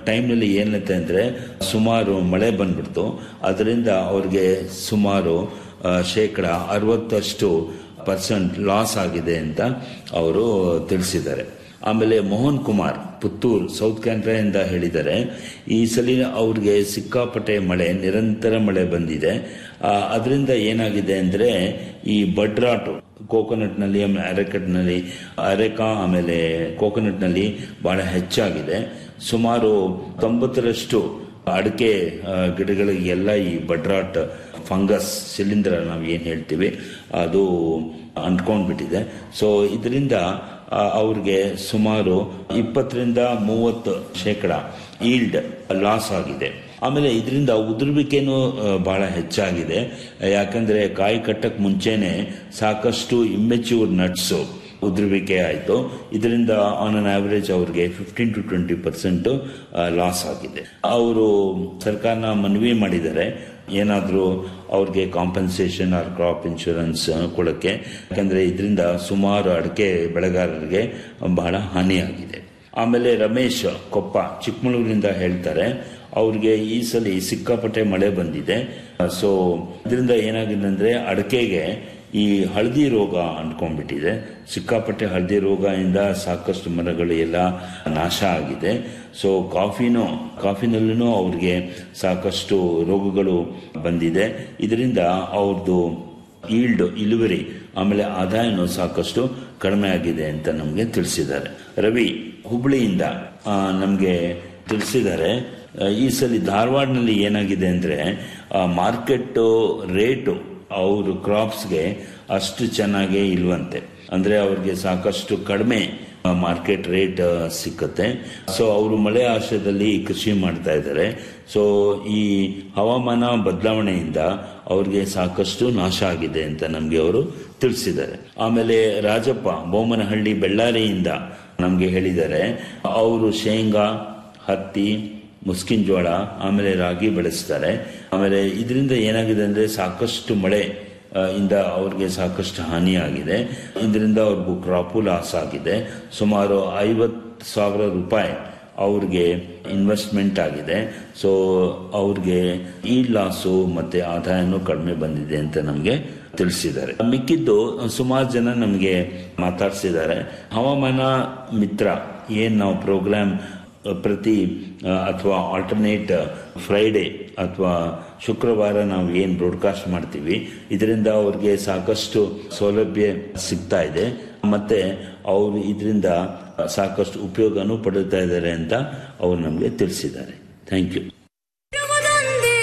ಟೈಮ್ನಲ್ಲಿ ಏನಿರುತ್ತೆ ಅಂದರೆ ಸುಮಾರು ಮಳೆ ಬಂದ್ಬಿಡ್ತು ಅದರಿಂದ ಅವ್ರಿಗೆ ಸುಮಾರು ಆ, ಶೇಕಡ ಅರವತ್ತಷ್ಟು ಪರ್ಸೆಂಟ್ ಲಾಸ್ ಆಗಿದೆ ಅಂತ ಅವರು ತಿಳಿಸಿದ್ದಾರೆ ಆಮೇಲೆ ಮೋಹನ್ ಕುಮಾರ್ ಪುತ್ತೂರ್ ಸೌತ್ ಕ್ಯಾನ್ರಾಯಿಂದ ಹೇಳಿದ್ದಾರೆ ಈ ಸಲ ಅವ್ರಿಗೆ ಸಿಕ್ಕಾಪಟ್ಟೆ ಮಳೆ ನಿರಂತರ ಮಳೆ ಬಂದಿದೆ ಅದರಿಂದ ಏನಾಗಿದೆ ಅಂದರೆ ಈ ಬಡ್ರಾಟು ಕೋಕೋನಟ್ನಲ್ಲಿ ಆಮೇಲೆ ಅರೆಕಟ್ನಲ್ಲಿ ಅರೆಕಾ ಆಮೇಲೆ ಕೋಕೋನಟ್ನಲ್ಲಿ ಬಹಳ ಹೆಚ್ಚಾಗಿದೆ ಸುಮಾರು ತೊಂಬತ್ತರಷ್ಟು ಅಡಿಕೆ ಆ, ಗಿಡಗಳಿಗೆಲ್ಲ ಈ ಬಡ್ರಾಟ್ ಫಂಗಸ್ ಶಿಲೀಂಧ್ರ ನಾವು ಏನು ಹೇಳ್ತೀವಿ ಅದು ಅಂಟ್ಕೊಂಡ್ಬಿಟ್ಟಿದೆ ಸೊ ಇದರಿಂದ ಆ, ಅವ್ರಿಗೆ ಸುಮಾರು ಇಪ್ಪತ್ತರಿಂದ ಮೂವತ್ತು ಶೇಕಡ ಈಲ್ಡ್ ಲಾಸ್ ಆಗಿದೆ ಆಮೇಲೆ ಇದರಿಂದ ಉದುರುವಿಕೆನೂ ಆ, ಬಹಳ ಹೆಚ್ಚಾಗಿದೆ ಯಾಕಂದ್ರೆ ಕಾಯಿ ಕಟ್ಟಕ್ ಮುಂಚೆನೆ ಸಾಕಷ್ಟು ಇಮ್ಮೆಚ್ಯೂರ್ ನಟ್ಸು ಉದುರುವಿಕೆ ಆಯಿತು ಇದರಿಂದ ಆನ್ ಅನ್ ಆವರೇಜ್ ಅವ್ರಿಗೆ fifteen to twenty percent loss ಆಗಿದೆ ಅವರು ಸರ್ಕಾರನ ಮನವಿ ಮಾಡಿದ್ದಾರೆ ಏನಾದರೂ ಅವ್ರಿಗೆ ಕಾಂಪನ್ಸೇಷನ್ ಆರ್ ಕ್ರಾಪ್ ಇನ್ಶೂರೆನ್ಸ್ ಕೊಡಕ್ಕೆ ಯಾಕಂದ್ರೆ ಇದರಿಂದ ಸುಮಾರು ಅಡಿಕೆ ಬೆಳೆಗಾರರಿಗೆ ಬಹಳ ಹಾನಿಯಾಗಿದೆ ಆಮೇಲೆ ರಮೇಶ್ ಕೊಪ್ಪ ಚಿಕ್ಕಮಗಳೂರಿನಿಂದ ಹೇಳ್ತಾರೆ ಅವ್ರಿಗೆ ಈ ಸಲ ಸಿಕ್ಕಾಪಟ್ಟೆ ಮಳೆ ಬಂದಿದೆ ಸೊ ಇದರಿಂದ ಏನಾಗಿದೆ ಅಂದ್ರೆ ಅಡಕೆಗೆ ಈ ಹಳದಿ ರೋಗ ಅಂಟ್ಕೊಂಡ್ಬಿಟ್ಟಿದೆ ಸಿಕ್ಕಾಪಟ್ಟೆ ಹಳದಿ ರೋಗದಿಂದ ಸಾಕಷ್ಟು ಮರಗಳು ಎಲ್ಲ ನಾಶ ಆಗಿದೆ ಸೊ ಕಾಫಿನೂ ಕಾಫಿನಲ್ಲೂ ಅವ್ರಿಗೆ ಸಾಕಷ್ಟು ರೋಗಗಳು ಬಂದಿದೆ ಇದರಿಂದ ಅವ್ರದ್ದು ಈಲ್ಡ್ ಇಳುವರಿ ಆಮೇಲೆ ಆದಾಯನೂ ಸಾಕಷ್ಟು ಕಡಿಮೆ ಆಗಿದೆ ಅಂತ ನಮಗೆ ತಿಳಿಸಿದ್ದಾರೆ ರವಿ ಹುಬ್ಳಿಯಿಂದ ನಮಗೆ ತಿಳಿಸಿದ್ದಾರೆ ಆ, ಈ ಸಲ ಧಾರವಾಡನಲ್ಲಿ ಏನಾಗಿದೆ ಅಂದರೆ ಮಾರ್ಕೆಟ್ ರೇಟು ಅವರು ಕ್ರಾಪ್ಸ್ಗೆ ಅಷ್ಟು ಚೆನ್ನಾಗೇ ಇಲ್ವಂತೆ ಅಂದರೆ ಅವ್ರಿಗೆ ಸಾಕಷ್ಟು ಕಡಿಮೆ ಮಾರ್ಕೆಟ್ ರೇಟ್ ಸಿಕ್ಕತ್ತೆ ಸೊ ಅವರು ಮಳೆ ಆಶ್ರಯದಲ್ಲಿ ಕೃಷಿ ಮಾಡ್ತಾ ಇದ್ದಾರೆ ಸೊ ಈ ಹವಾಮಾನ ಬದಲಾವಣೆಯಿಂದ ಅವ್ರಿಗೆ ಸಾಕಷ್ಟು ನಾಶ ಆಗಿದೆ ಅಂತ ನಮಗೆ ಅವರು ತಿಳಿಸಿದ್ದಾರೆ ಆಮೇಲೆ ರಾಜಪ್ಪ ಬೊಮ್ಮನಹಳ್ಳಿ ಬೆಳ್ಳಾರಿಯಿಂದ ನಮಗೆ ಹೇಳಿದ್ದಾರೆ ಅವರು ಶೇಂಗಾ ಹತ್ತಿ ಮುಸ್ಕಿನ್ ಜೋಳ ಆಮೇಲೆ ರಾಗಿ ಬೆಳೆಸ್ತಾರೆ ಆಮೇಲೆ ಇದರಿಂದ ಏನಾಗಿದೆ ಅಂದ್ರೆ ಸಾಕಷ್ಟು ಮಳೆ ಆ, ಇಂದ ಅವ್ರಿಗೆ ಸಾಕಷ್ಟು ಹಾನಿಯಾಗಿದೆ ಇದರಿಂದ ಅವ್ರಿಗೂ ಕ್ರಾಪು ಲಾಸ್ ಆಗಿದೆ ಸುಮಾರು ಐವತ್ತು ಸಾವಿರ ರೂಪಾಯಿ ಅವ್ರಿಗೆ ಇನ್ವೆಸ್ಟ್ಮೆಂಟ್ ಆಗಿದೆ ಸೊ ಅವ್ರಿಗೆ ಈ ಲಾಸು ಮತ್ತೆ ಆದಾಯನೂ ಕಡಿಮೆ ಬಂದಿದೆ ಅಂತ ನಮಗೆ ತಿಳಿಸಿದ್ದಾರೆ ಮಿಕ್ಕಿದ್ದು ಸುಮಾರು ಜನ ನಮಗೆ ಮಾತಾಡ್ಸಿದ್ದಾರೆ ಹವಾಮಾನ ಮಿತ್ರ ಏನ್ ನಾವು ಪ್ರೋಗ್ರಾಮ್ ಪ್ರತಿ ಅಥವಾ ಆಲ್ಟರ್ನೇಟ್ ಫ್ರೈಡೆ ಅಥವಾ ಶುಕ್ರವಾರ ನಾವು ಏನು ಬ್ರಾಡ್ಕಾಸ್ಟ್ ಮಾಡ್ತೀವಿ ಇದರಿಂದ ಅವ್ರಿಗೆ ಸಾಕಷ್ಟು ಸೌಲಭ್ಯ ಸಿಗ್ತಾ ಇದೆ ಮತ್ತೆ ಅವರು ಇದರಿಂದ ಸಾಕಷ್ಟು ಉಪಯೋಗನೂ ಪಡುತ್ತಾ ಇದ್ದಾರೆ ಅಂತ ಅವರು ನಮಗೆ ತಿಳಿಸಿದ್ದಾರೆ ಥ್ಯಾಂಕ್ ಯು
ಇರುವುದೊಂದೇ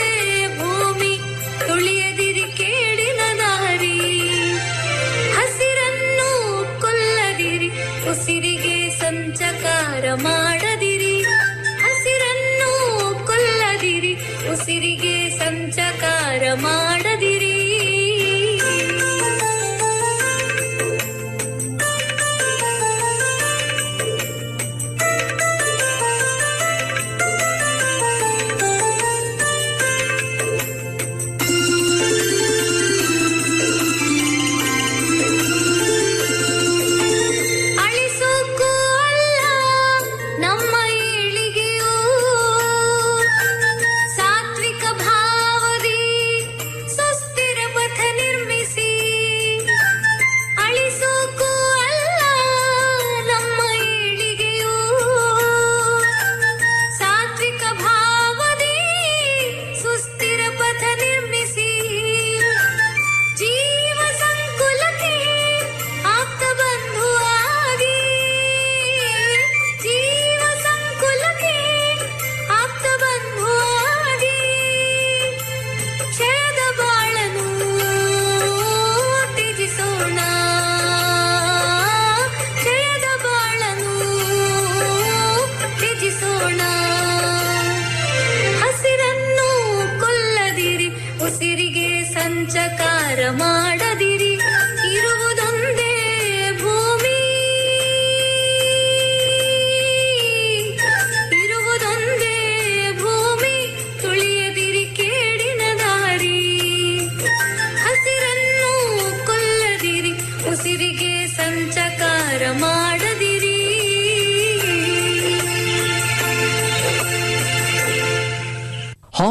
ಭೂಮಿ ತುಳಿಯದಿರಿ ಕೇಡಿನ ದಾರಿ ಹಸಿರನ್ನು ಕೊಲ್ಲದಿರಿ ಉಸಿರಿಗೆ ಸಂಚಕಾರ ಮಾಡದಿರಿ ಹಸಿರನ್ನು ಕೊಲ್ಲದಿರಿ ಉಸಿರಿಗೆ ಸಂಚಕಾರ ಮಾಡದಿರಿ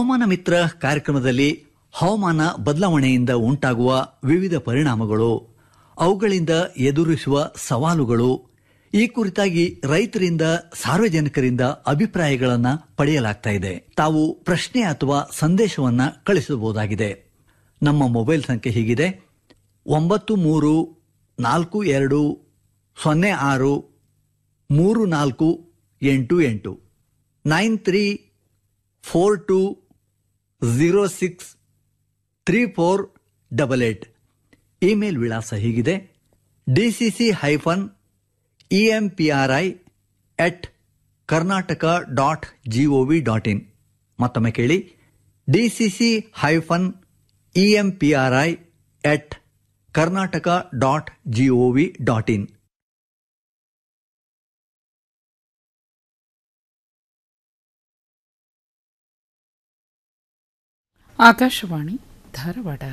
ಹವಾಮಾನ ಮಿತ್ರ ಕಾರ್ಯಕ್ರಮದಲ್ಲಿ ಹವಾಮಾನ ಬದಲಾವಣೆಯಿಂದ ಉಂಟಾಗುವ ವಿವಿಧ ಪರಿಣಾಮಗಳು ಅವುಗಳಿಂದ ಎದುರಿಸುವ ಸವಾಲುಗಳು ಈ ಕುರಿತಾಗಿ ರೈತರಿಂದ ಸಾರ್ವಜನಿಕರಿಂದ ಅಭಿಪ್ರಾಯಗಳನ್ನು ಪಡೆಯಲಾಗ್ತಾ ಇದೆ ತಾವು ಪ್ರಶ್ನೆ ಅಥವಾ ಸಂದೇಶವನ್ನ ಕಳಿಸಬಹುದಾಗಿದೆ ನಮ್ಮ ಮೊಬೈಲ್ ಸಂಖ್ಯೆ ಹೀಗಿದೆ ಒಂಬತ್ತು ಮೂರು ನಾಲ್ಕು ಎರಡು ಸೊನ್ನೆ ಆರು ಮೂರು ನಾಲ್ಕು ಎಂಟು ಎಂಟು nine three four two zero six three four double eight email ವಿಳಾಸ ಹೀಗಿದೆ DCC hyphen EMPRI at Karnataka dot GOV dot in ಮತ್ತೊಮ್ಮೆ ಕೇಳಿ DCC hyphen EMPRI at Karnataka dot GOV dot in
Akashvani Dharwad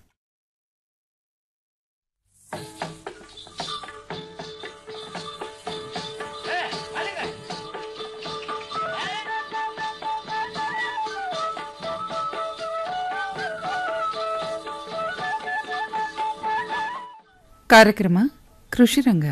ಕಾರ್ಯಕ್ರಮ ಕೃಷಿರಂಗ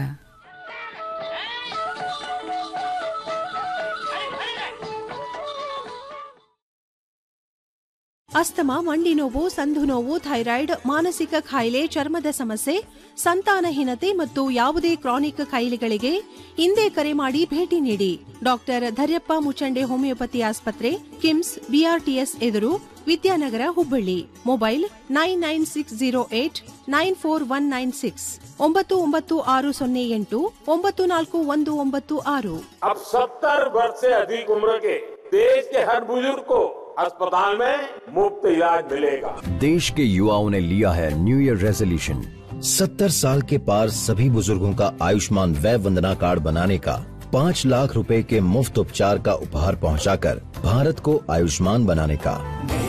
ಅಸ್ತಮ ಮಂಡಿ ನೋವು ಸಂಧು ನೋವು ಥೈರಾಯ್ಡ್ ಮಾನಸಿಕ ಕಾಯಿಲೆ ಚರ್ಮದ ಸಮಸ್ಯೆ ಸಂತಾನಹೀನತೆ ಮತ್ತು ಯಾವುದೇ ಕ್ರಾನಿಕ್ ಕಾಯಿಲೆಗಳಿಗೆ ಹಿಂದೆ ಕರೆ ಮಾಡಿ ಭೇಟಿ ನೀಡಿ ಡಾಕ್ಟರ್ ಧರ್ಯಪ್ಪ ಮುಚಂಡೆ ಹೋಮಿಯೋಪತಿ ಆಸ್ಪತ್ರೆ ಕಿಮ್ಸ್ ಬಿಆರ್ಟಿಎಸ್ ಎದುರು Vidyanagar Hubballi mobile nine nine six zero eight nine four one nine six ಒಂಬತ್ತು ಒಂಬತ್ತು ಆರು ಸೊನ್ನೆ ಎಂಟು ಒಂಬತ್ತು ನಾಲ್ಕು ಒಂದು ಒಂಬತ್ತು ಆರು
अब सत्तर वर्ष से अधिक उम्र के देश के हर बुजुर्ग को अस्पताल में मुफ्त इलाज मिलेगा
देश के युवाओं ने लिया है न्यू ईयर रेजोल्यूशन सत्तर साल के पार सभी बुजुर्गों का आयुष्मान वय वंदना कार्ड बनाने का पाँच लाख रुपए के मुफ्त उपचार का उपहार पहुंचाकर भारत को आयुष्मान बनाने का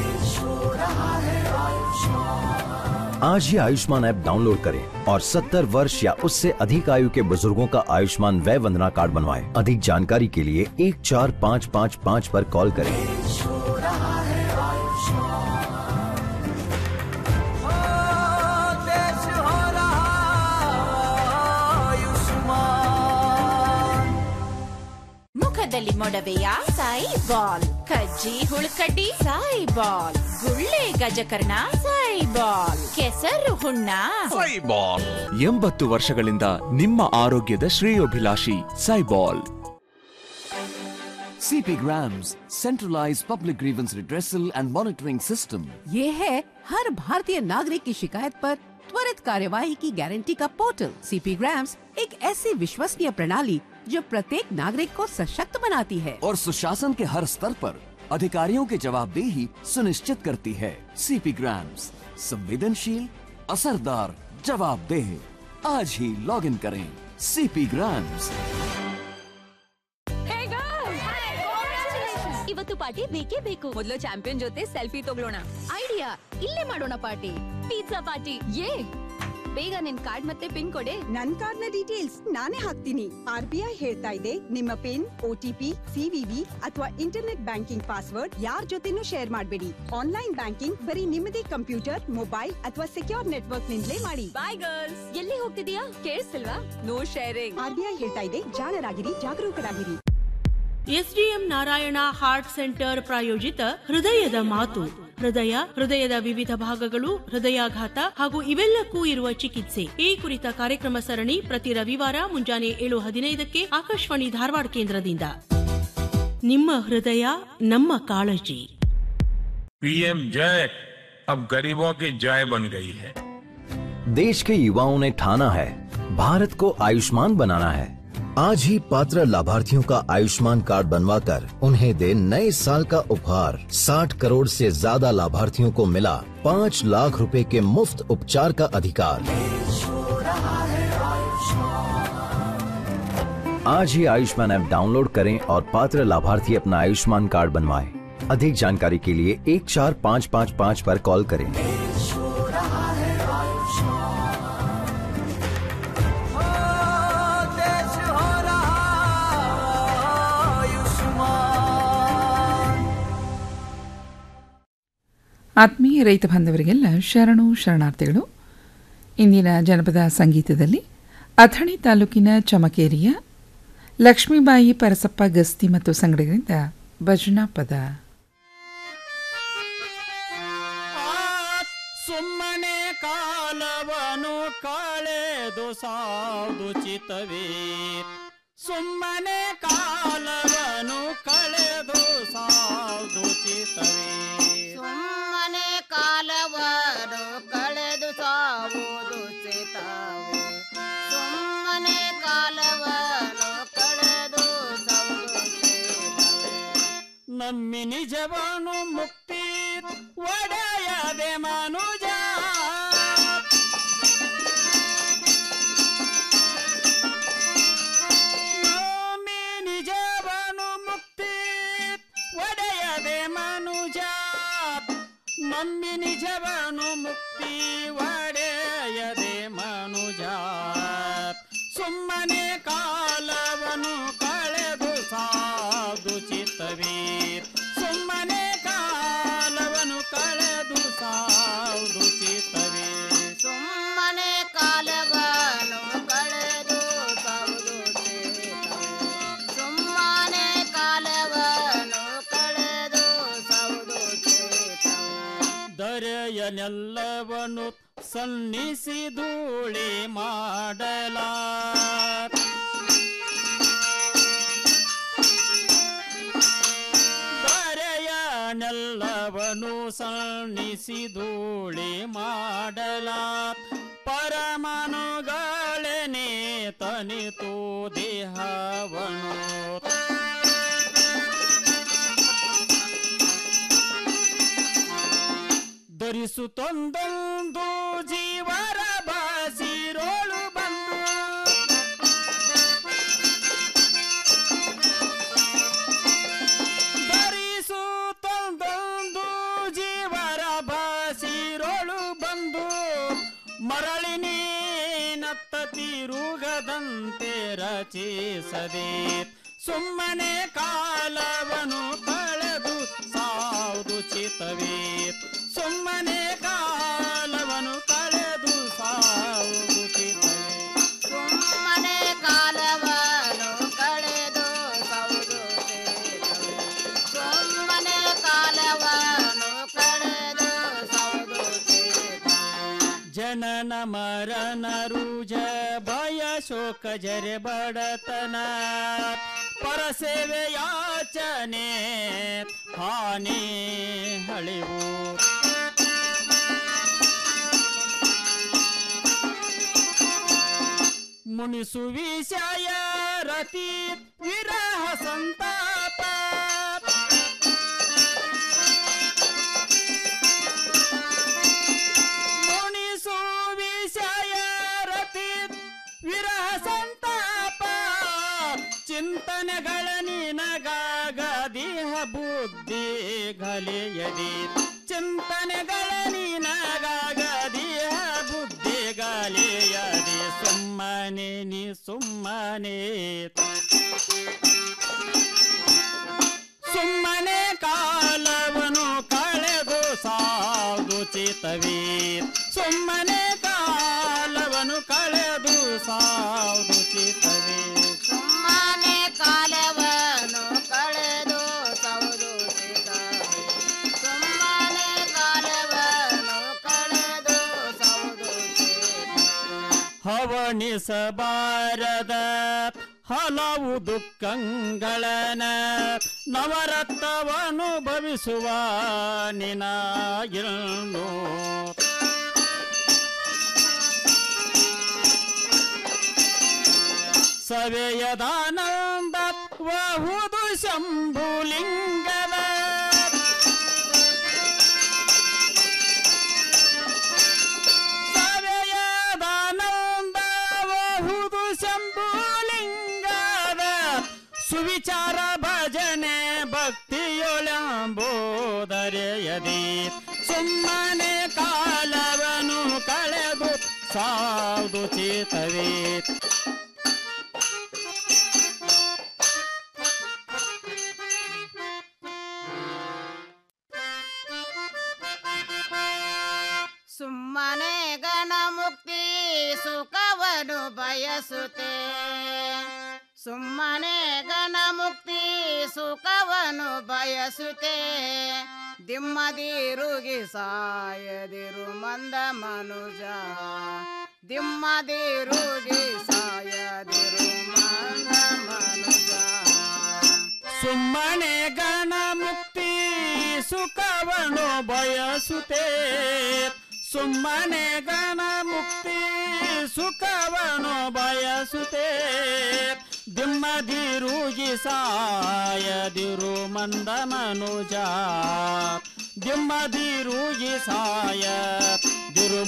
आज ही आयुष्मान ऐप डाउनलोड करें और 70 वर्ष या उससे अधिक आयु के बुजुर्गों का आयुष्मान वय वंदना कार्ड बनवाएं। अधिक जानकारी के लिए एक चार पाँच पाँच पाँच पर कॉल करें
ಮುಖದಲ್ಲಿ ಮೊಡವೆಯ ಸಾಯಿ ಬಾಲ್ ಕಜ್ಜಿ ಹುಳುಕಡ್ಡಿ ಸಾಯಿ ಬಾಲ್ ಗುಳ್ಳೆ ಗಜಕರ್ಣ ಸಾಯಿ ಬಾಲ್ ಕೆಸರು ಹುಣ್ಣ
ಸೈಬಾಲ್ ಎಂಬತ್ತು ವರ್ಷಗಳಿಂದ ನಿಮ್ಮ ಆರೋಗ್ಯದ ಶ್ರೇಯೋಭಿಲಾಷಿ ಸೈಬಾಲ್
CP Grams, centralized public grievance redressal and monitoring system.
ये है हर भारतीय नागरिक की शिकायत पर त्वरित कार्यवाही की गारंटी का पोर्टल सीपी ग्राम्स एक ऐसी विश्वसनीय प्रणाली जो प्रत्येक नागरिक को सशक्त बनाती है
और सुशासन के हर स्तर पर अधिकारियों की जवाबदेही सुनिश्चित करती है सीपी ग्राम्स संवेदनशील असरदार जवाबदेह आज ही लॉग इन करें सीपी ग्राम्स
ಇವತ್ತು ಪಾರ್ಟಿ ಬೇಕೇ ಬೇಕು ಮೊದಲು ಚಾಂಪಿಯನ್ ಜೊತೆ ಸೆಲ್ಫಿ ತಗೊಳ್ಳೋಣ ಐಡಿಯಾ ಇಲ್ಲೇ ಮಾಡೋಣ ಪಾರ್ಟಿ ಪಿಜ್ಜಾ ಪಾರ್ಟಿ ಯೇ ಬೇಗ ನಿನ್ ಕಾರ್ಡ್ ಮತ್ತೆ ಪಿನ್ ಕೊಡೆ
ನನ್ ಕಾರ್ಡ್ ನ ಡೀಟೇಲ್ಸ್ ನಾನೇ ಹಾಕ್ತೀನಿ ಆರ್ ಬಿ ಐ ಹೇಳ್ತಾ ಇದೆ ನಿಮ್ಮ ಪಿನ್ ಓಟಿಪಿ ಸಿವಿವಿ ಅಥವಾ ಇಂಟರ್ನೆಟ್ ಬ್ಯಾಂಕಿಂಗ್ ಪಾಸ್ವರ್ಡ್ ಯಾರ್ ಜೊತೆನೂ ಶೇರ್ ಮಾಡಬೇಡಿ ಆನ್ಲೈನ್ ಬ್ಯಾಂಕಿಂಗ್ ಬರೀ ನಿಮ್ಮದೇ ಕಂಪ್ಯೂಟರ್ ಮೊಬೈಲ್ ಅಥವಾ ಸೆಕ್ಯೂರ್ ನೆಟ್ವರ್ಕ್ ನಿಂದಲೇ ಮಾಡಿ
ಬಾಯ್ ಗರ್ಲ್ಸ್ ಎಲ್ಲಿ ಹೋಗ್ತಿದೀಯಾ ಕೇಳಿಸ್ತಿಲ್ವಾ no sharing
R B I ಹೇಳ್ತಾ ಇದೆ ಜಾಣರಾಗಿರಿ ಜಾಗರೂಕರಾಗಿರಿ
ಎಸ್ಡಿಎಂ ನಾರಾಯಣ ಹಾರ್ಟ್ ಸೆಂಟರ್ ಪ್ರಾಯೋಜಿತ ಹೃದಯದ ಮಾತು ಹೃದಯ ಹೃದಯದ ವಿವಿಧ ಭಾಗಗಳು ಹೃದಯಾಘಾತ ಹಾಗೂ ಇವೆಲ್ಲಕ್ಕೂ ಇರುವ ಚಿಕಿತ್ಸೆ ಈ ಕುರಿತ ಕಾರ್ಯಕ್ರಮ ಸರಣಿ ಪ್ರತಿ ರವಿವಾರ ಮುಂಜಾನೆ ಏಳು ಹದಿನೈದಕ್ಕೆ ಆಕಾಶವಾಣಿ ಧಾರವಾಡ ಕೇಂದ್ರದಿಂದ ನಿಮ್ಮ ಹೃದಯ ನಮ್ಮ ಕಾಳಜಿ
पीएम जय अब गरीबों की जय बन गई है
देश के युवाओं ने ठाना है भारत को आयुष्मान बनाना है आज ही पात्र लाभार्थियों का आयुष्मान कार्ड बनवाकर उन्हें दे नए साल का उपहार 60 करोड़ से ज्यादा लाभार्थियों को मिला 5 लाख रुपए के मुफ्त उपचार का अधिकार आज ही आयुष्मान ऐप डाउनलोड करें और पात्र लाभार्थी अपना आयुष्मान कार्ड बनवाएं। अधिक जानकारी के लिए एक चार पाँच पाँच पाँच पर कॉल करें
ಆತ್ಮೀಯ ರೈತ ಬಾಂಧವರಿಗೆಲ್ಲ ಶರಣು ಶರಣಾರ್ಥಿಗಳು ಇಂದಿನ ಜನಪದ ಸಂಗೀತದಲ್ಲಿ ಅಥಣಿ ತಾಲೂಕಿನ ಚಮಕೇರಿಯ ಲಕ್ಷ್ಮೀಬಾಯಿ ಪರಸಪ್ಪ ಗಸ್ತಿ ಮತ್ತು ಸಂಗಡಗಳಿಂದ ಭಜನಾ ಪದ
ಸುಮ್ಮನೆ ಕಾಲವನು ಕಳೆದು ಸಾದು ಚಿತವೇ ಸುಮ್ಮನೆ ಕಾಲವನು ಕಳೆದು ಸಾದು ಚಿತವೇ
ಸುಮ್ಮನೆ ಕಾಲವರು ಕಳೆದು ಸಾವುದು ಚಿತಾವೆ ಸುಮ್ಮನೆ ಕಾಲವರು ಕಳೆದು ಸಾವುದು
ನಮ್ಮಿ ನಿಜವನು ಮುಕ್ತಿ ಒಡೆಯದೆ ಮನುಜ ನಮ್ಮಿ ನಿಜವನು ಮುಕ್ತಿ ಒಡೆಯದೆ ಮನುಜ ನಮ್ಮಿ ನಿಜವನು ಮುಕ್ತಿ ಒಡೆಯದೆ ಮನುಜ ಸುಮ್ಮನೆ ಕಾಲವನು ಕಳೆದು ಸಾಧು ಚಿತ್ತವೇ ಸುಮ್ಮನೆ ಕಾಲವನು ಕಳೆದು ಸಾಧು ಚಿತ್ತವೇ
ಸುಮ್ಮನೆ ಕಾಲವನ್ನು ಕಳೆದು ಸಾವುದು ಚಿತವೇ ಸುಮ್ಮನೆ ಕಾಲವನ್ನು ಕಳೆದು ಸಾವುದು ಚಿತವೇ
ದರೆಯನೆಲ್ಲವನು ಸನ್ನಿಸಿ ಧೂಳಿ ಮಾಡಲ ದರೆಯನೆಲ್ಲವನು ಸನ್ನಿಸಿ ಧೂಳಿ ಮಾಡಲ ಪರಮನುಗಳನೆ ತನಿತು ದೇಹವನು ಧರಿಸುತ್ತೊಂದೊಂದು ಜೀವರ ಬಾಸಿರೋಳು ಬಂದು ಧರಿಸುತ್ತೊಂದೊಂದು ಜೀವರ ಬಾಸಿರೋಳು ಬಂದು ಮರಳಿ ನೀನತ್ತ ತಿರುಗದಂತೆ ರಚಿಸದೆ ಸುಮ್ಮನೆ ಕಾಲವನು ಕಳೆದು ಸಾವುದು ಚಿತವೇ ಸುಮ್ಮನೆ ಕಾಲವನು ಕಳೆದು ಸಾವುದು ಚಿತವೇ
ಸುಮ್ಮನೆ ಕಾಲವನ್ನು ಕಳೆದು ಸಾವುದು ಚಿತವೇ ಸುಮ್ಮನೆ ಕಾಲವನ್ನು ಕಳೆದು ಸಾವುದು
ಜನನ ಮರಣ ರುಜ ಭಯ ಶೋಕ ಜರೆ ಬಡತನ ಪರಸೇವೆ ಯಾಚನೆ ಹಾನಿ ಹಳಿವು ಮುನಿಸು ವಿಷಯ ರತಿ ವಿರಹ ಸಂತಾಪ ಮುನಿಸು ವಿಷಯ ರತಿ ವಿರಹ ಸಂತಾಪ ಚಿಂತನೆಗಳ ನಿನಗಾಗದಿಹ ಬುದ್ಧಿ ಗಲಿಯದಿ ಚಿಂತನೆಗಳ ನಿನಗಾಗದಿಹ ಬುದ್ಧಿ ಗಲಿಯದಿ ಸುಮ್ಮನೆ ನೀ ಸುಮ್ಮನೆ ಸುಮ್ಮನೆ ಕಾಲವನು ಕಳೆದು ಸಾಧು ಚಿತವೇ ಸುಮ್ಮನೆ ಕಾಲವನು ಕಳೆದು ಸಾಧು ಚಿತವೇ
ಸುಮ್ಮನೆ ಕಾಲವನ್ನು ಕಳೆದು ಸಾವುದು ಚಿತವೇ ಸುಮ್ಮನೆ ಕಾಲವನ್ನು ಕಳೆದು ಸಾವುದು
ಹವಣಿಸಬಾರದ ಹಲವು ದುಃಖಗಳನ ನವರತ್ನವನು ಭವಿಸುವ ನಿನಾಗಿಲ್ನು ಸವೆಯದಾನಂದ ಬಹುದು ಶಂಭುಲಿಂಗದ ಸವೆಯದಾನಂದ ಬಹುದು ಶಂಭುಲಿಂಗದ ಸುವಿಚಾರ ಭಜನೆ ಭಕ್ತಿಯೊಳಂಬೋದರೆಯದಿ ಸುಮ್ಮನೆ ಕಾಲವನು ಕಳೆದು ಸಾವುದು ಚೇತವೇ
ಸುಖವನ್ನು ಬಯಸುತ್ತೆ ಸುಮ್ಮನೆ ಘನ ಮುಕ್ತಿ ಸುಖವನ್ನು ಬಯಸುತ್ತೆ ದಿಮ್ಮದಿರುಗಿ ಸಾಯದಿರು ಮಂದ ಮನುಜ ದಿಮ್ಮದಿರುಗಿ ಸಾಯದಿರು ಮಂದ ಮನುಜ
ಸುಮ್ಮನೆ ಗಣ ಮುಕ್ತಿ ಸುಖವನ್ನು ಬಯಸುತ್ತೆ ಸುಮ್ಮನೆ ಗಣ ಮುಕ್ತಿ ಸುಖವನ್ನು ಬಯಸುತ್ತೆ ದಿಮ್ಮದಿರುಗಿ ಸಾಯದಿರು ಮಂದ ಮನುಜ ದಿಮ್ಮದಿರುಗಿ ಸಾಯದಿರು